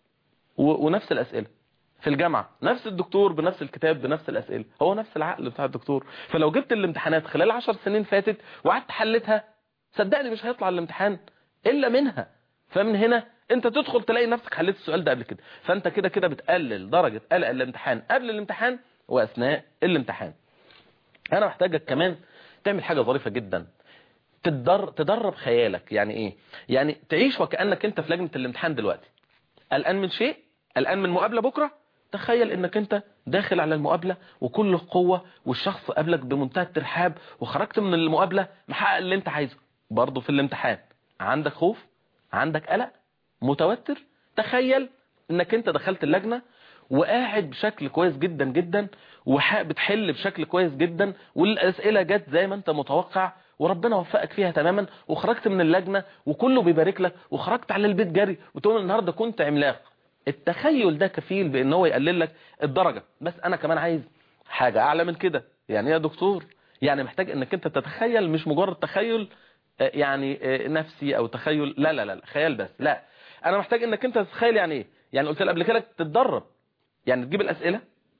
و- ونفس الاسئله في الجامعة نفس الدكتور بنفس الكتاب بنفس الأسئلة هو نفس العقل بتاع الدكتور فلو جبت الامتحانات خلال عشر سنين فاتت وقعدت حلتها صدقني مش هيطلع الامتحان إلا منها فمن هنا انت تدخل تلاقي نفسك حليت السؤال ده قبل كده فانت كده كده بتقلل درجة قلق الامتحان قبل الامتحان وأثناء الامتحان انا محتاجك كمان تعمل حاجة ظريفة جدا تدر... تدرب خيالك يعني ايه يعني تعيش وكأنك انت في لجنة الامتحان دلوقتي قلقان من شيء قلقان من مقابلة بكرة تخيل انك انت داخل على المقابلة وكل قوة والشخص قابلك بمنتهى الترحاب وخرجت من المقابلة محقق اللي انت عايزه برضه في الامتحان عندك خوف عندك قلق متوتر تخيل انك انت دخلت اللجنة وقاعد بشكل كويس جدا جدا وبتحل بشكل كويس جدا والاسئله جت زي ما انت متوقع وربنا وفقك فيها تماما وخرجت من اللجنه وكله بيبارك لك وخرجت على البيت جري وتقول النهارده كنت عملاق التخيل ده كفيل بان هو يقلل لك الدرجه بس انا كمان عايز حاجه اعلى من كده يعني إيه يا دكتور يعني محتاج انك انت تتخيل مش مجرد تخيل آه، يعني آه، نفسي او تخيل لا لا لا خيال بس لا انا محتاج انك انت تتخيل يعني ايه يعني قلت لك قبل كده تتدرب يعني تجيب الاسئله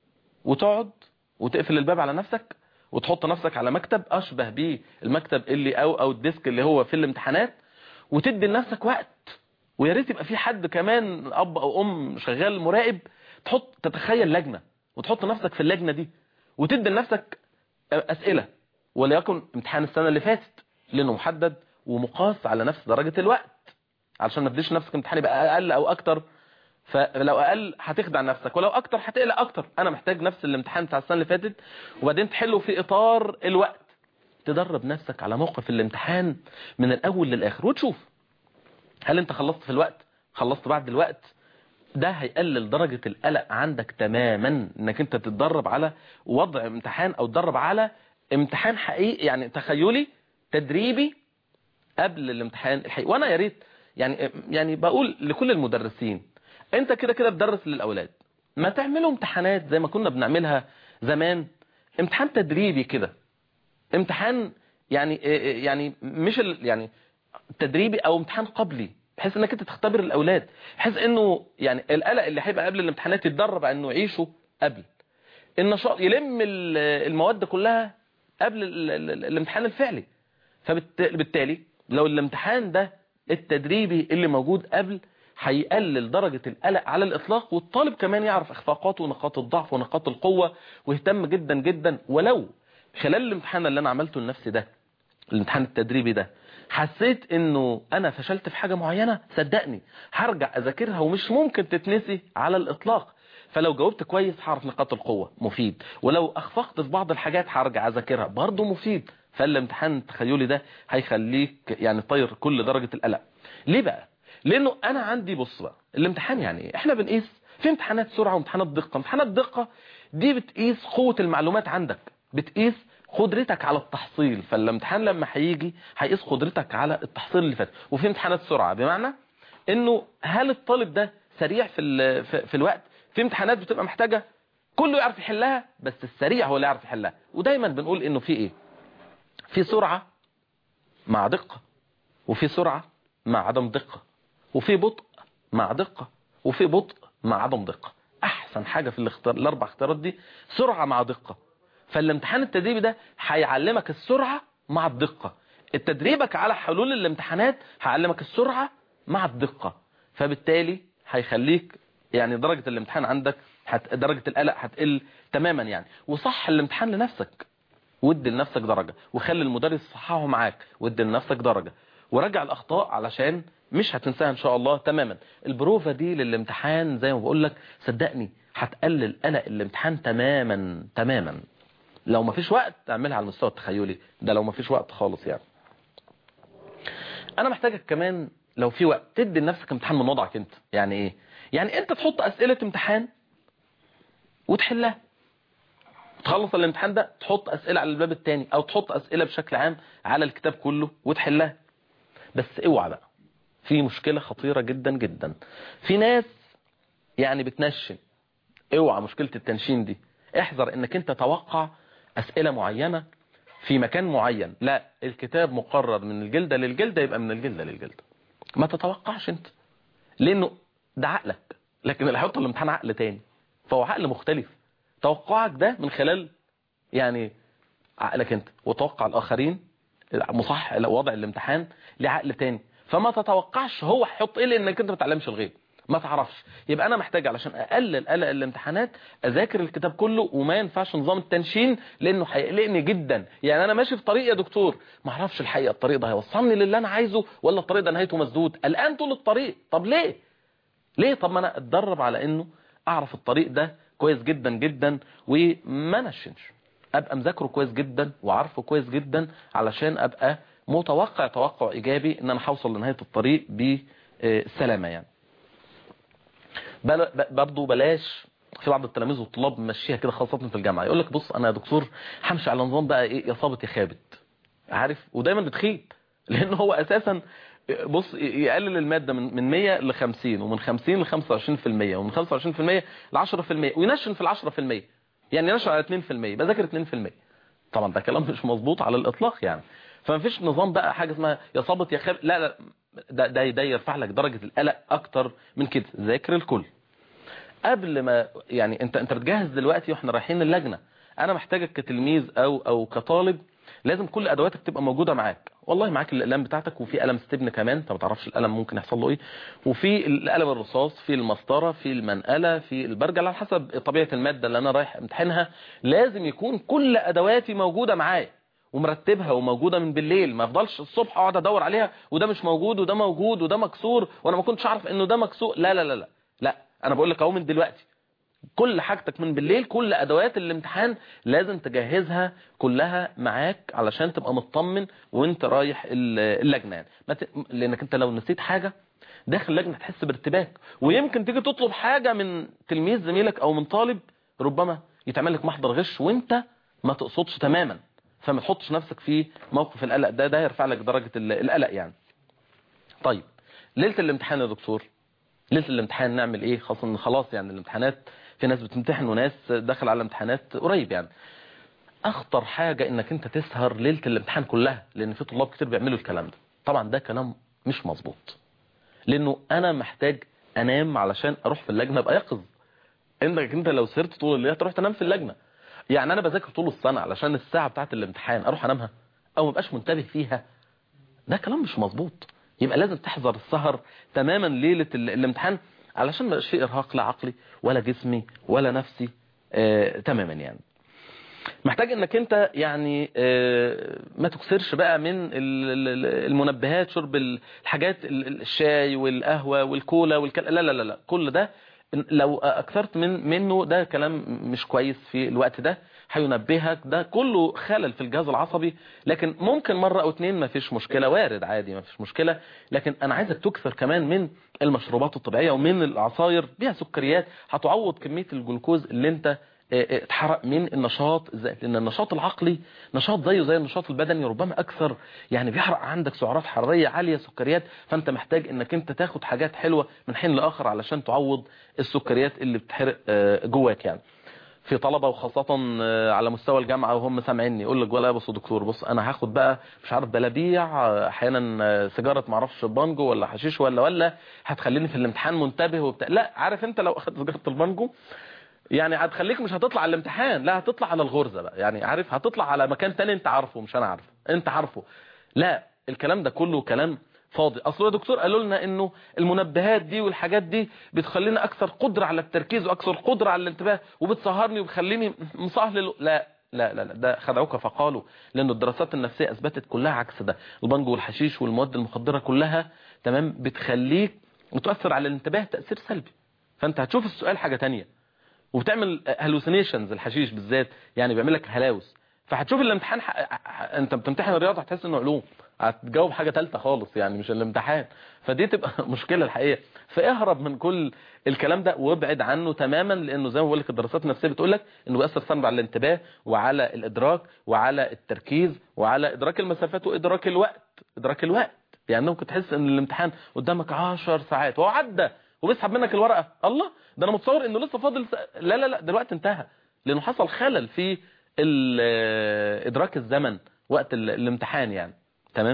وتقعد وتقفل الباب على نفسك وتحط نفسك على مكتب اشبه بيه المكتب اللي او او الديسك اللي هو في الامتحانات وتدي لنفسك وقت ويا ريت يبقى في حد كمان اب او ام شغال مراقب تحط تتخيل لجنه وتحط نفسك في اللجنه دي وتدي لنفسك اسئله وليكن امتحان السنه اللي فاتت لانه محدد ومقاس على نفس درجه الوقت علشان ما تديش نفسك امتحان يبقى اقل او اكتر فلو اقل هتخدع نفسك ولو اكتر هتقلق اكتر انا محتاج نفس الامتحان بتاع السنه اللي فاتت وبعدين تحله في اطار الوقت تدرب نفسك على موقف الامتحان من الاول للاخر وتشوف هل انت خلصت في الوقت خلصت بعد الوقت ده هيقلل درجة القلق عندك تماما انك انت تتدرب على وضع امتحان او تدرب على امتحان حقيقي يعني تخيلي تدريبي قبل الامتحان الحقيقي وانا يا ريت يعني يعني بقول لكل المدرسين انت كده كده بتدرس للاولاد ما تعملوا امتحانات زي ما كنا بنعملها زمان امتحان تدريبي كده امتحان يعني يعني مش ال يعني تدريبي او امتحان قبلي بحيث انك انت تختبر الاولاد بحيث انه يعني القلق اللي هيبقى قبل الامتحانات يتدرب على انه يعيشه قبل النشاط يلم ال- المواد كلها قبل ال- ال- الامتحان الفعلي فبالتالي لو الامتحان ده التدريبي اللي موجود قبل هيقلل درجة القلق على الإطلاق والطالب كمان يعرف إخفاقاته ونقاط الضعف ونقاط القوة ويهتم جدا جدا ولو خلال الامتحان اللي أنا عملته لنفسي ده الامتحان التدريبي ده حسيت انه انا فشلت في حاجة معينة صدقني هرجع اذاكرها ومش ممكن تتنسي على الاطلاق فلو جاوبت كويس هعرف نقاط القوة مفيد ولو اخفقت في بعض الحاجات هرجع اذاكرها برضه مفيد فالامتحان التخيلي ده هيخليك يعني طير كل درجة القلق ليه بقى لانه انا عندي بص بقى الامتحان يعني احنا بنقيس في امتحانات سرعة وامتحانات دقة امتحانات دقة دي بتقيس قوة المعلومات عندك بتقيس قدرتك على التحصيل فالامتحان لما هيجي هيقيس قدرتك على التحصيل اللي فات وفي امتحانات سرعة بمعنى انه هل الطالب ده سريع في ال- في في الوقت في امتحانات بتبقى محتاجة كله يعرف يحلها بس السريع هو اللي يعرف يحلها ودايما بنقول انه في ايه في سرعة مع دقة وفي سرعة مع عدم دقة وفي بطء مع دقة وفي بطء مع عدم دقة احسن حاجة في الاختيار الاربع اختيارات دي سرعة مع دقة فالامتحان التدريبي ده هيعلمك السرعة مع الدقة التدريبك على حلول الامتحانات هيعلمك السرعة مع الدقة فبالتالي هيخليك يعني درجة الامتحان عندك هت... درجة القلق هتقل تماما يعني وصح الامتحان لنفسك وادي لنفسك درجة وخلي المدرس صححه معاك وادي لنفسك درجة وراجع الاخطاء علشان مش هتنساها ان شاء الله تماما البروفة دي للامتحان زي ما بقول لك صدقني هتقلل قلق الامتحان تماما تماما لو مفيش وقت تعملها على المستوى التخيلي ده لو مفيش وقت خالص يعني انا محتاجك كمان لو في وقت تدي لنفسك امتحان من وضعك انت يعني ايه يعني انت تحط اسئلة امتحان وتحلها تخلص الامتحان ده تحط اسئلة على الباب التاني او تحط اسئلة بشكل عام على الكتاب كله وتحلها بس اوعى بقى في مشكلة خطيرة جدا جدا في ناس يعني بتنشن اوعى مشكلة التنشين دي احذر انك انت توقع اسئلة معينة في مكان معين لا الكتاب مقرر من الجلدة للجلدة يبقى من الجلدة للجلدة ما تتوقعش انت لانه ده عقلك لكن اللي هيحط الامتحان عقل تاني فهو عقل مختلف توقعك ده من خلال يعني عقلك انت وتوقع الاخرين مصح وضع الامتحان لعقل تاني فما تتوقعش هو هيحط ايه لانك انت ما تعلمش الغيب ما تعرفش يبقى انا محتاج علشان اقلل قلق الامتحانات اذاكر الكتاب كله وما ينفعش نظام التنشين لانه هيقلقني جدا يعني انا ماشي في طريق يا دكتور ما اعرفش الحقيقه الطريق ده هيوصلني للي انا عايزه ولا الطريق ده نهايته مسدود قلقان طول الطريق طب ليه ليه طب ما انا اتدرب على انه اعرف الطريق ده كويس جدا جدا وما نشنش ابقى مذاكره كويس جدا وعارفه كويس جدا علشان ابقى متوقع توقع ايجابي ان انا هوصل لنهايه الطريق بسلامه يعني بل برضه بلاش في بعض التلاميذ والطلاب ماشيها كده خاصة في الجامعة يقول لك بص انا يا دكتور همشي على نظام بقى ايه يا صابت يا خابت عارف ودايما بتخيب لان هو اساسا بص يقلل المادة من من 100 ل 50 ومن 50 ل 25% ومن 25% ل 10% وينشن في ال 10% يعني ينشن على 2% بذاكر 2% طبعا ده كلام مش مظبوط على الاطلاق يعني فما فيش نظام بقى حاجة اسمها يا صابت يا خابت لا لا ده ده ده يرفع لك درجة القلق اكتر من كده ذاكر الكل قبل ما يعني انت انت بتجهز دلوقتي واحنا رايحين اللجنه انا محتاجك كتلميذ او او كطالب لازم كل ادواتك تبقى موجوده معاك والله معاك الاقلام بتاعتك وفي قلم ستبن كمان انت ما تعرفش القلم ممكن يحصل له ايه وفي القلم الرصاص في المسطره في المنقله في البرجل على حسب طبيعه الماده اللي انا رايح امتحنها لازم يكون كل ادواتي موجوده معايا ومرتبها وموجوده من بالليل ما افضلش الصبح اقعد ادور عليها وده مش موجود وده موجود وده مكسور وانا ما كنتش اعرف انه ده مكسور لا لا لا لا لا انا بقول لك اهو من دلوقتي كل حاجتك من بالليل كل ادوات الامتحان لازم تجهزها كلها معاك علشان تبقى مطمن وانت رايح اللجنه يعني ت... لانك انت لو نسيت حاجه داخل اللجنه هتحس بارتباك ويمكن تيجي تطلب حاجه من تلميذ زميلك او من طالب ربما يتعمل لك محضر غش وانت ما تقصدش تماما فما تحطش نفسك في موقف القلق ده ده يرفع لك درجه القلق يعني طيب ليله الامتحان يا دكتور ليله الامتحان نعمل ايه خاصه ان خلاص يعني الامتحانات في ناس بتمتحن وناس داخل على امتحانات قريب يعني اخطر حاجة انك انت تسهر ليلة الامتحان كلها لان في طلاب كتير بيعملوا الكلام ده طبعا ده كلام مش مظبوط لانه انا محتاج انام علشان اروح في اللجنة ابقى يقظ انك انت لو سهرت طول الليل تروح تنام في اللجنة يعني انا بذاكر طول السنة علشان الساعة بتاعت الامتحان اروح انامها او ما بقاش منتبه فيها ده كلام مش مظبوط يبقى لازم تحذر السهر تماما ليلة ال- الامتحان علشان ما يبقاش فيه ارهاق لا عقلي ولا جسمي ولا نفسي آه تماما يعني محتاج انك انت يعني آه، ما تكسرش بقى من ال- ال- ال- المنبهات شرب ال- الحاجات ال- ال- الشاي والقهوة والكولا والكل لا لا لا لا كل ده إن- لو اكثرت من منه ده كلام مش كويس في الوقت ده هينبهك ده كله خلل في الجهاز العصبي لكن ممكن مرة او اتنين ما فيش مشكلة وارد عادي ما فيش مشكلة لكن انا عايزك تكثر كمان من المشروبات الطبيعية ومن العصاير بيها سكريات هتعوض كمية الجلوكوز اللي انت اتحرق من النشاط الذاتي لان النشاط العقلي نشاط زيه زي النشاط البدني ربما اكثر يعني بيحرق عندك سعرات حراريه عاليه سكريات فانت محتاج انك انت تاخد حاجات حلوه من حين لاخر علشان تعوض السكريات اللي بتحرق آه، جواك يعني في طلبه وخاصه آه، على مستوى الجامعه وهم سامعيني يقول لك ولا بص يا دكتور بص انا هاخد بقى مش عارف بلابيع آه، احيانا آه، سيجاره ما اعرفش بانجو ولا حشيش ولا ولا هتخليني في الامتحان منتبه وبتاع لا عارف انت لو اخدت سيجاره البانجو يعني هتخليك مش هتطلع على الامتحان لا هتطلع على الغرزة بقى يعني عارف هتطلع على مكان تاني انت عارفه مش انا عارفه انت عارفه لا الكلام ده كله كلام فاضي اصل يا دكتور قالوا لنا انه المنبهات دي والحاجات دي بتخلينا اكثر قدرة على التركيز واكثر قدرة على الانتباه وبتسهرني وبتخليني مصهلل لا لا لا لا ده خدعوك فقالوا لان الدراسات النفسيه اثبتت كلها عكس ده البنجو والحشيش والمواد المخدره كلها تمام بتخليك وتؤثر على الانتباه تاثير سلبي فانت هتشوف السؤال حاجه تانية وبتعمل هلوسينيشنز الحشيش بالذات يعني بيعمل لك هلاوس فهتشوف الامتحان ح... ح- انت بتمتحن الرياضه هتحس انه علوم هتجاوب حاجه ثالثه خالص يعني مش الامتحان فدي تبقى مشكله الحقيقه فاهرب من كل الكلام ده وابعد عنه تماما لانه زي ما بقول لك الدراسات النفسيه بتقول لك انه بيأثر سلبا على الانتباه وعلى الادراك وعلى التركيز وعلى ادراك المسافات وادراك الوقت ادراك الوقت يعني ممكن تحس ان الامتحان قدامك 10 ساعات وهو عدى وبيسحب منك الورقه الله ده انا متصور انه لسه فاضل س... لا لا لا دلوقتي انتهى لانه حصل خلل في ال- ادراك الزمن وقت ال- الامتحان يعني تمام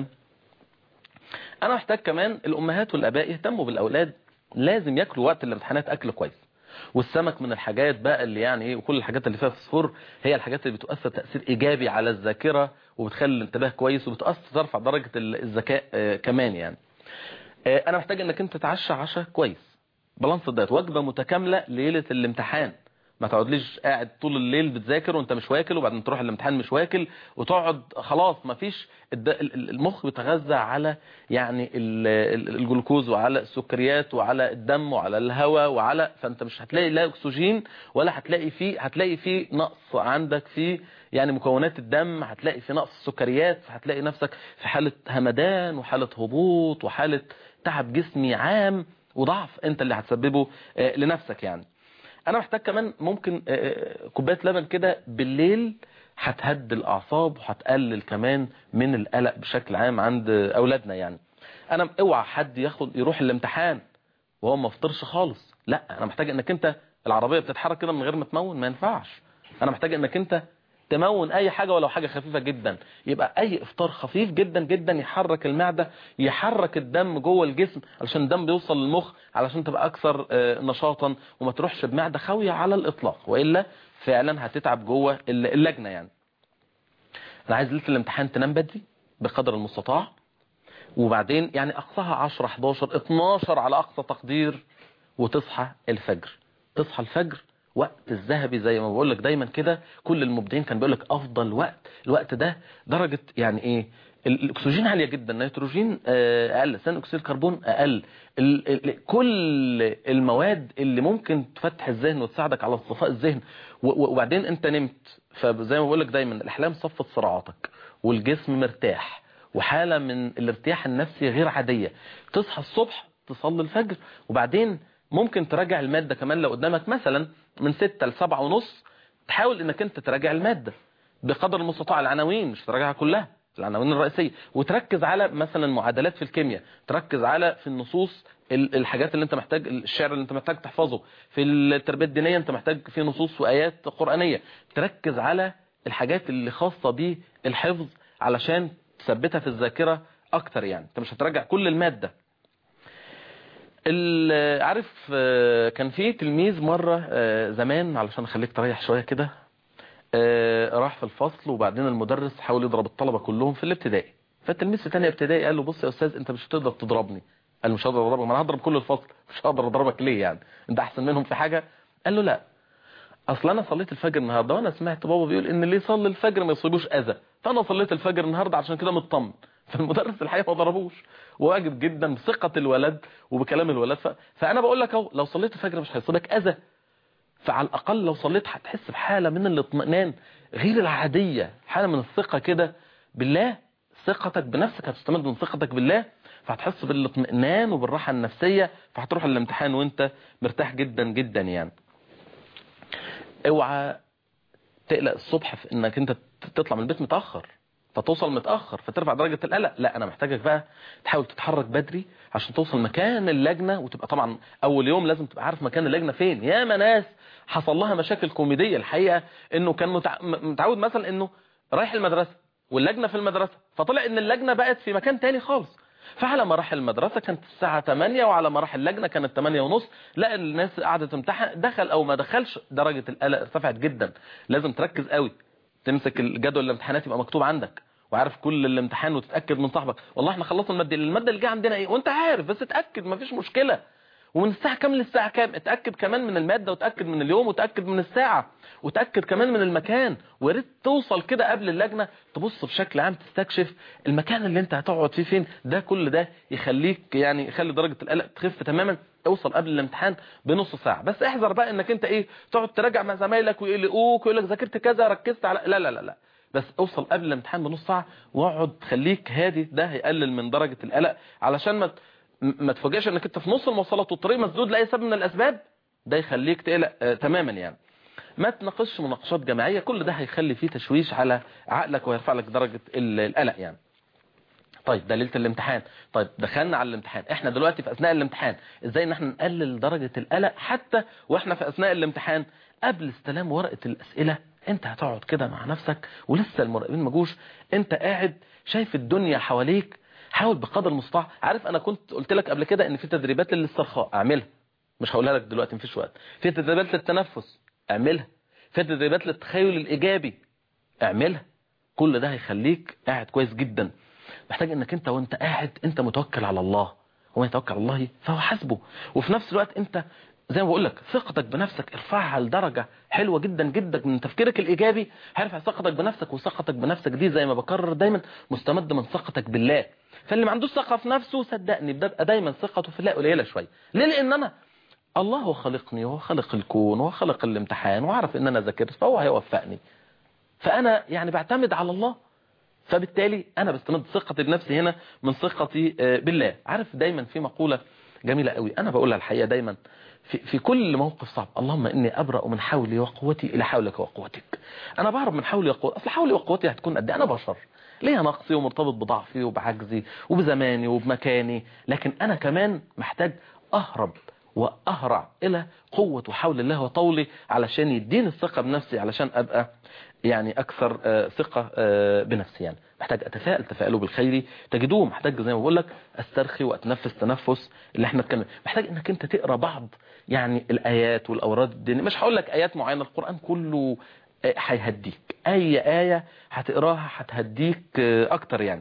انا محتاج كمان الامهات والاباء يهتموا بالاولاد لازم ياكلوا وقت الامتحانات اكل كويس والسمك من الحاجات بقى اللي يعني ايه وكل الحاجات اللي فيها فوسفور هي الحاجات اللي بتؤثر تاثير ايجابي على الذاكره وبتخلي الانتباه كويس وبتاثر ترفع درجه ال- الذكاء آه، كمان يعني آه، انا محتاج انك انت تتعشى عشاء كويس بالانس دايت وجبه متكامله ليله الامتحان ما تقعدليش قاعد طول الليل بتذاكر وانت مش واكل وبعدين تروح الامتحان مش واكل وتقعد خلاص ما فيش الد- ال- ال- المخ بيتغذى على يعني ال- ال- الجلوكوز وعلى السكريات وعلى الدم وعلى الهواء وعلى فانت مش هتلاقي لا اكسجين ولا هتلاقي فيه هتلاقي فيه نقص عندك في يعني مكونات الدم هتلاقي في نقص السكريات فهتلاقي نفسك في حالة همدان وحالة هبوط وحالة تعب جسمي عام وضعف انت اللي هتسببه آه، لنفسك يعني انا محتاج كمان ممكن آه، آه، كوبايه لبن كده بالليل هتهدي الاعصاب وهتقلل كمان من القلق بشكل عام عند اولادنا يعني انا اوعى حد ياخد يروح الامتحان وهو ما فطرش خالص لا انا محتاج انك انت العربيه بتتحرك كده من غير ما تمون ما ينفعش انا محتاج انك انت تمون اي حاجه ولو حاجه خفيفه جدا يبقى اي افطار خفيف جدا جدا يحرك المعده يحرك الدم جوه الجسم علشان الدم بيوصل للمخ علشان تبقى اكثر آه، نشاطا وما تروحش بمعده خاويه على الاطلاق والا فعلا هتتعب جوه اللجنه يعني انا عايز ليله الامتحان تنام بدري بقدر المستطاع وبعدين يعني اقصاها 10 11 12 على اقصى تقدير وتصحى الفجر تصحى الفجر وقت الذهبي زي ما بقول لك دايما كده كل المبدعين كان بيقول لك افضل وقت الوقت ده درجه يعني ايه ال- الاكسجين عاليه جدا النيتروجين آه، اقل ثاني اكسيد الكربون اقل ال- ال- كل المواد اللي ممكن تفتح الذهن وتساعدك على اصطفاء الذهن و- و- وبعدين انت نمت فزي ما بقول لك دايما الاحلام صفت صراعاتك والجسم مرتاح وحاله من الارتياح النفسي غير عاديه تصحى الصبح تصلي الفجر وبعدين ممكن تراجع المادة كمان لو قدامك مثلا من ستة لسبعة ونص تحاول انك انت تراجع المادة بقدر المستطاع العناوين مش تراجعها كلها العناوين الرئيسية وتركز على مثلا معادلات في الكيمياء تركز على في النصوص ال- الحاجات اللي انت محتاج الشعر اللي انت محتاج تحفظه في التربية الدينية انت محتاج في نصوص وآيات قرآنية تركز على الحاجات اللي خاصة بالحفظ علشان تثبتها في الذاكرة اكتر يعني انت مش هتراجع كل المادة ال- عارف آه، كان في تلميذ مرة آه، زمان علشان اخليك تريح شوية كده آه، راح في الفصل وبعدين المدرس حاول يضرب الطلبة كلهم في الابتدائي فالتلميذ في ثانيه ابتدائي قال له بص يا استاذ انت مش هتقدر تضربني قال له مش هقدر اضربك ما انا هضرب كل الفصل مش هقدر اضربك ليه يعني انت احسن منهم في حاجه قال له لا اصل انا صليت الفجر النهارده وانا سمعت بابا بيقول ان اللي يصلي الفجر ما يصيبوش اذى فانا صليت الفجر النهارده عشان كده مطمن فالمدرس الحقيقه ما ضربوش واجب جدا بثقه الولد وبكلام الولد ف... فانا بقول لك اهو لو صليت الفجر مش هيصيبك اذى فعلى الاقل لو صليت هتحس بحاله من الاطمئنان غير العاديه حاله من الثقه كده بالله ثقتك بنفسك هتستمد من ثقتك بالله فهتحس بالاطمئنان وبالراحه النفسيه فهتروح الامتحان وانت مرتاح جدا جدا يعني اوعى تقلق الصبح في انك انت تطلع من البيت متاخر فتوصل متاخر فترفع درجه القلق لا انا محتاجك بقى تحاول تتحرك بدري عشان توصل مكان اللجنه وتبقى طبعا اول يوم لازم تبقى عارف مكان اللجنه فين ياما ناس حصل لها مشاكل كوميديه الحقيقه انه كان متع... متعود مثلا انه رايح المدرسه واللجنه في المدرسه فطلع ان اللجنه بقت في مكان تاني خالص فعلى ما راح المدرسة كانت الساعة 8 وعلى ما راح اللجنة كانت 8 ونص لقى الناس قاعدة تمتحن دخل او ما دخلش درجة القلق ارتفعت جدا لازم تركز قوي تمسك الجدول الامتحانات يبقى مكتوب عندك وعارف كل الامتحان وتتأكد من صاحبك والله احنا خلصنا المادة المادة اللي جايه عندنا ايه وانت عارف بس اتأكد مفيش مشكلة ومن الساعة كام للساعة كام اتأكد كمان من المادة وتأكد من اليوم وتأكد من الساعة وتأكد كمان من المكان وياريت توصل كده قبل اللجنة تبص بشكل عام تستكشف المكان اللي انت هتقعد فيه فين ده كل ده يخليك يعني يخلي درجة القلق تخف تماما اوصل قبل الامتحان بنص ساعة بس احذر بقى انك انت ايه تقعد تراجع مع زمايلك ويقلقوك ويقول لك ذاكرت كذا ركزت على لا لا لا لا بس اوصل قبل الامتحان بنص ساعة واقعد خليك هادي ده هيقلل من درجة القلق علشان ما ما تفاجئش انك انت في نص المواصلات والطريق مسدود لاي سبب من الاسباب ده يخليك تقلق آه تماما يعني ما تناقشش مناقشات جماعيه كل ده هيخلي فيه تشويش على عقلك ويرفع لك درجه القلق يعني طيب ده ليله الامتحان طيب دخلنا على الامتحان احنا دلوقتي في اثناء الامتحان ازاي ان احنا نقلل درجه القلق حتى واحنا في اثناء الامتحان قبل استلام ورقه الاسئله انت هتقعد كده مع نفسك ولسه المراقبين ما جوش انت قاعد شايف الدنيا حواليك حاول بقدر المستطاع عارف انا كنت قلت لك قبل كده ان في تدريبات للاسترخاء اعملها مش هقولها لك دلوقتي مفيش وقت في تدريبات للتنفس اعملها في تدريبات للتخيل الايجابي اعملها كل ده هيخليك قاعد كويس جدا محتاج انك انت وانت قاعد انت متوكل على الله ومن يتوكل على الله فهو حسبه وفي نفس الوقت انت زي ما بقول لك ثقتك بنفسك ارفعها لدرجه حلوه جدا جدا من تفكيرك الايجابي هيرفع ثقتك بنفسك وثقتك بنفسك دي زي ما بكرر دايما مستمد من ثقتك بالله فاللي ما عندوش ثقه في نفسه صدقني بتبقى دايما ثقته في الله قليله شويه ليه لان انا الله هو خلقني وهو خلق الكون وهو خلق الامتحان وعرف ان انا ذاكرت فهو هيوفقني فانا يعني بعتمد على الله فبالتالي انا بستمد ثقتي بنفسي هنا من ثقتي بالله عارف دايما في مقوله جميله قوي انا بقولها الحقيقه دايما في, في كل موقف صعب اللهم اني ابرا من حولي وقوتي الى حولك وقوتك انا بعرف من حولي وقوتي اصل حولي وقوتي هتكون قد انا بشر ليا نقصي ومرتبط بضعفي وبعجزي وبزماني وبمكاني لكن انا كمان محتاج اهرب واهرع الى قوة وحول الله وطولي علشان يديني الثقة بنفسي علشان ابقى يعني اكثر ثقة بنفسي يعني محتاج اتفائل تفائلوا بالخير تجدوه محتاج زي ما بقول لك استرخي واتنفس تنفس اللي احنا اتكلم محتاج انك انت تقرا بعض يعني الايات والاوراد الدينيه مش هقول لك ايات معينه القران كله هيهديك اي ايه هتقراها هتهديك اكتر يعني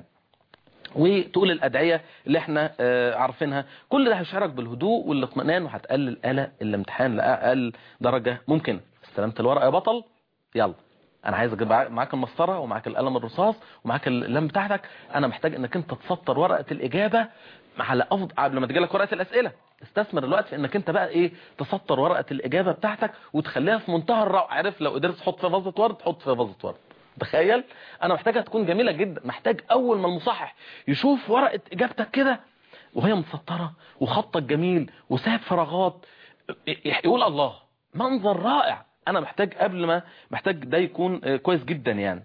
وتقول الادعيه اللي احنا عارفينها كل ده هيشعرك بالهدوء والاطمئنان وهتقلل قلق الامتحان لاقل درجه ممكن استلمت الورقه يا بطل يلا انا عايز اجيب معاك المسطره ومعاك القلم الرصاص ومعاك اللام بتاعتك انا محتاج انك انت تسطر ورقه الاجابه على افضل قبل ما تجيلك ورقه الاسئله استثمر الوقت في انك انت بقى ايه تسطر ورقه الاجابه بتاعتك وتخليها في منتهى الروعه عارف لو قدرت تحط فيها فازه ورد حط فيها فازه ورد تخيل انا محتاجها تكون جميله جدا محتاج اول ما المصحح يشوف ورقه اجابتك كده وهي متسطره وخطك جميل وساب فراغات يقول الله منظر رائع انا محتاج قبل ما محتاج ده يكون كويس جدا يعني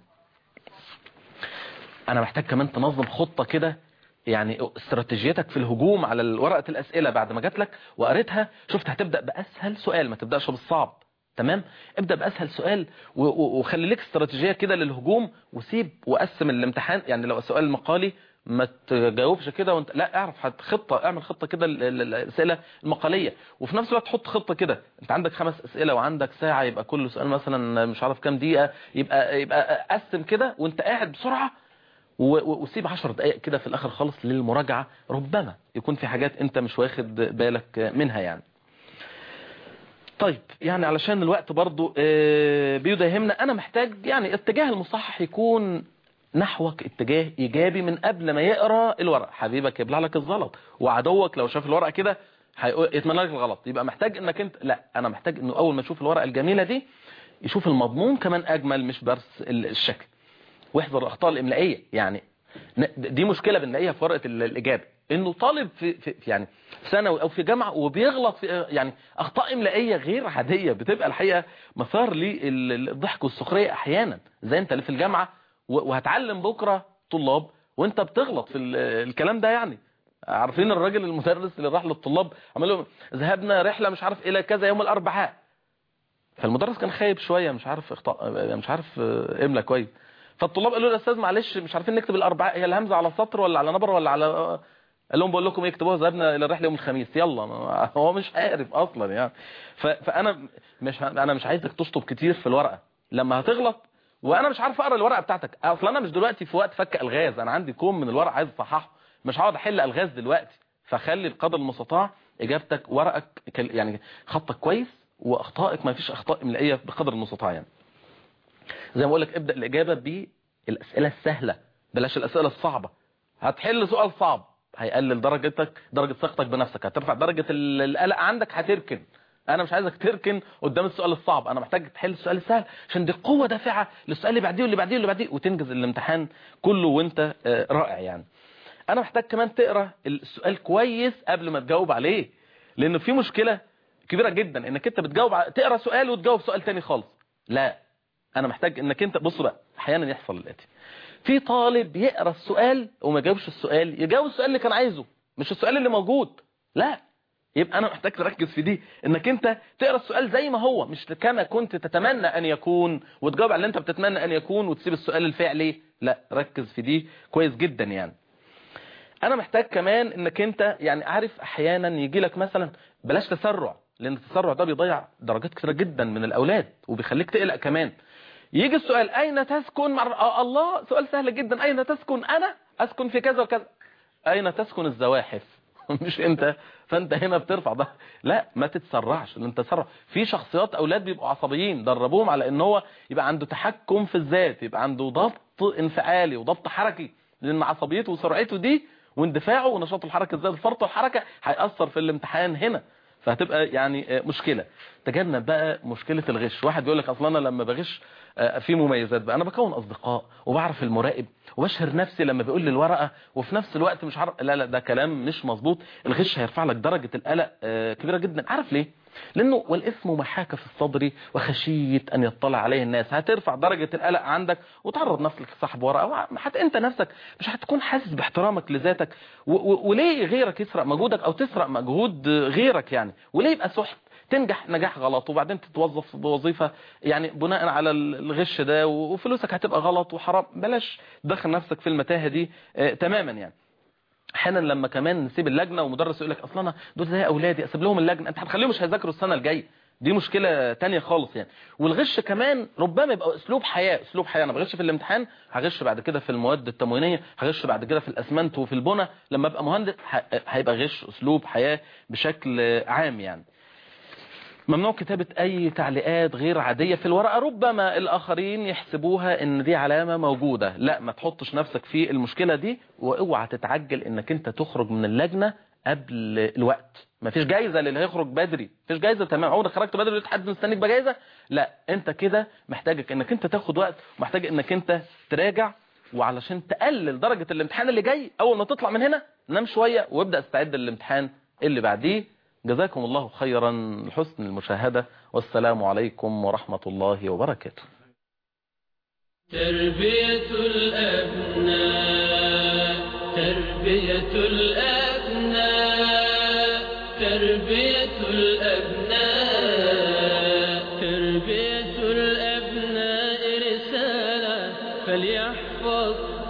انا محتاج كمان تنظم خطه كده يعني استراتيجيتك في الهجوم على ورقه الاسئله بعد ما جات لك وقريتها شفت هتبدا باسهل سؤال ما تبداش بالصعب تمام ابدا باسهل سؤال وخلي لك استراتيجيه كده للهجوم وسيب وقسم الامتحان يعني لو السؤال المقالي ما تجاوبش كده وانت لا اعرف خطه اعمل خطه كده الاسئله المقاليه وفي نفس الوقت حط خطه كده انت عندك خمس اسئله وعندك ساعه يبقى كل سؤال مثلا مش عارف كام دقيقه يبقى يبقى قسم كده وانت قاعد بسرعه و- و- وسيب 10 دقائق كده في الاخر خالص للمراجعه ربما يكون في حاجات انت مش واخد بالك منها يعني طيب يعني علشان الوقت برضو آه، بيداهمنا انا محتاج يعني اتجاه المصحح يكون نحوك اتجاه ايجابي من قبل ما يقرا الورق حبيبك يبلع لك الزلط وعدوك لو شاف الورقه كده هيقول- يتمنى لك الغلط يبقى محتاج انك انت لا انا محتاج انه اول ما يشوف الورقه الجميله دي يشوف المضمون كمان اجمل مش بس ال- الشكل واحذر الاخطاء الاملائيه يعني ن- دي مشكله بنلاقيها في ورقه ال- الاجابه انه طالب في, في في يعني في ثانوي او في جامعه وبيغلط في يعني اخطاء املائيه غير عاديه بتبقى الحقيقه مسار للضحك والسخريه احيانا زي انت اللي في الجامعه و- وهتعلم بكره طلاب وانت بتغلط في ال- الكلام ده يعني عارفين الراجل المدرس اللي راح للطلاب عمل لهم ذهبنا رحله مش عارف الى كذا يوم الاربعاء فالمدرس كان خايب شويه مش عارف اخطاء مش عارف آه، املا كويس فالطلاب قالوا له يا استاذ معلش مش عارفين نكتب الاربعاء هي الهمزه على سطر ولا على نبر ولا على قال لهم بقول لكم اكتبوها ذهبنا الى الرحله يوم الخميس يلا ما- هو مش عارف اصلا يعني ف- فانا مش ه- انا مش عايزك تشطب كتير في الورقه لما هتغلط وانا مش عارف اقرا الورقه بتاعتك اصلا انا مش دلوقتي في وقت فك الغاز انا عندي كوم من الورق عايز اصححه مش هقعد احل الغاز دلوقتي فخلي بقدر المستطاع اجابتك ورقك كل- يعني خطك كويس واخطائك ما فيش اخطاء املائيه بقدر المستطاع يعني زي ما بقول لك ابدا الاجابه بالاسئله السهله بلاش الاسئله الصعبه هتحل سؤال صعب هيقلل درجتك درجه ثقتك بنفسك هترفع درجه ال- القلق عندك هتركن انا مش عايزك تركن قدام السؤال الصعب انا محتاج تحل السؤال السهل عشان دي قوه دافعه للسؤال اللي بعديه واللي بعديه واللي بعديه وتنجز الامتحان كله وانت آه، رائع يعني انا محتاج كمان تقرا السؤال كويس قبل ما تجاوب عليه لان في مشكله كبيره جدا انك انت بتجاوب على... تقرا سؤال وتجاوب سؤال تاني خالص لا انا محتاج انك انت بص بقى احيانا يحصل الاتي في طالب يقرا السؤال وما يجاوبش السؤال يجاوب السؤال اللي كان عايزه مش السؤال اللي موجود لا يبقى انا محتاج تركز في دي انك انت تقرا السؤال زي ما هو مش كما كنت تتمنى ان يكون وتجاوب على اللي انت بتتمنى ان يكون وتسيب السؤال الفعلي لا ركز في دي كويس جدا يعني انا محتاج كمان انك انت يعني عارف احيانا يجي لك مثلا بلاش تسرع لان التسرع ده بيضيع درجات كتيره جدا من الاولاد وبيخليك تقلق كمان يجي السؤال اين تسكن مع آه الله سؤال سهل جدا اين تسكن انا اسكن في كذا وكذا اين تسكن الزواحف مش انت فانت هنا بترفع ده لا ما تتسرعش لان تسرع في شخصيات اولاد بيبقوا عصبيين دربوهم على ان هو يبقى عنده تحكم في الذات يبقى عنده ضبط انفعالي وضبط حركي لان عصبيته وسرعته دي واندفاعه ونشاطه الحركي الزائد فرطه الحركه هيأثر في الامتحان هنا فهتبقى يعني آه، مشكلة تجنب بقى مشكلة الغش واحد بيقول لك اصلا انا لما بغش آه، في مميزات بقى انا بكون اصدقاء وبعرف المراقب وبشهر نفسي لما بيقول لي الورقة وفي نفس الوقت مش عارف لا لا ده كلام مش مظبوط الغش هيرفع لك درجة القلق آه، كبيرة جدا عارف ليه لانه والاثم محاك في الصدر وخشيه ان يطلع عليه الناس هترفع درجه القلق عندك وتعرض نفسك لصاحب ورقه حتى انت نفسك مش هتكون حاسس باحترامك لذاتك و- و- وليه غيرك يسرق مجهودك او تسرق مجهود غيرك يعني وليه يبقى سحت تنجح نجاح غلط وبعدين تتوظف بوظيفة يعني بناء على الغش ده وفلوسك هتبقى غلط وحرام بلاش تدخل نفسك في المتاهة دي آه، تماما يعني احيانا لما كمان نسيب اللجنه ومدرس يقول لك اصلا انا دول زي اولادي اسيب لهم اللجنه انت هتخليهم مش هيذاكروا السنه الجايه دي مشكله تانية خالص يعني والغش كمان ربما يبقى اسلوب حياه اسلوب حياه انا بغش في الامتحان هغش بعد كده في المواد التموينيه هغش بعد كده في الاسمنت وفي البنى لما ابقى مهندس ه- هيبقى غش اسلوب حياه بشكل عام يعني ممنوع كتابة أي تعليقات غير عادية في الورقة ربما الآخرين يحسبوها إن دي علامة موجودة لا ما تحطش نفسك في المشكلة دي واوعى تتعجل إنك أنت تخرج من اللجنة قبل الوقت ما فيش جايزة للي هيخرج بدري فيش جايزة تمام عمرك خرجت بدري ولقيت حد مستنيك بجايزة لا أنت كده محتاجك إنك أنت تاخد وقت محتاج إنك أنت تراجع وعلشان تقلل درجة الامتحان اللي جاي أول ما تطلع من هنا نام شوية وابدأ استعد للامتحان اللي بعديه جزاكم الله خيرا لحسن المشاهدة والسلام عليكم ورحمة الله وبركاته تربية الأبناء تربية الأبناء تربية الأبناء تربية الأبناء رسالة فليحفظ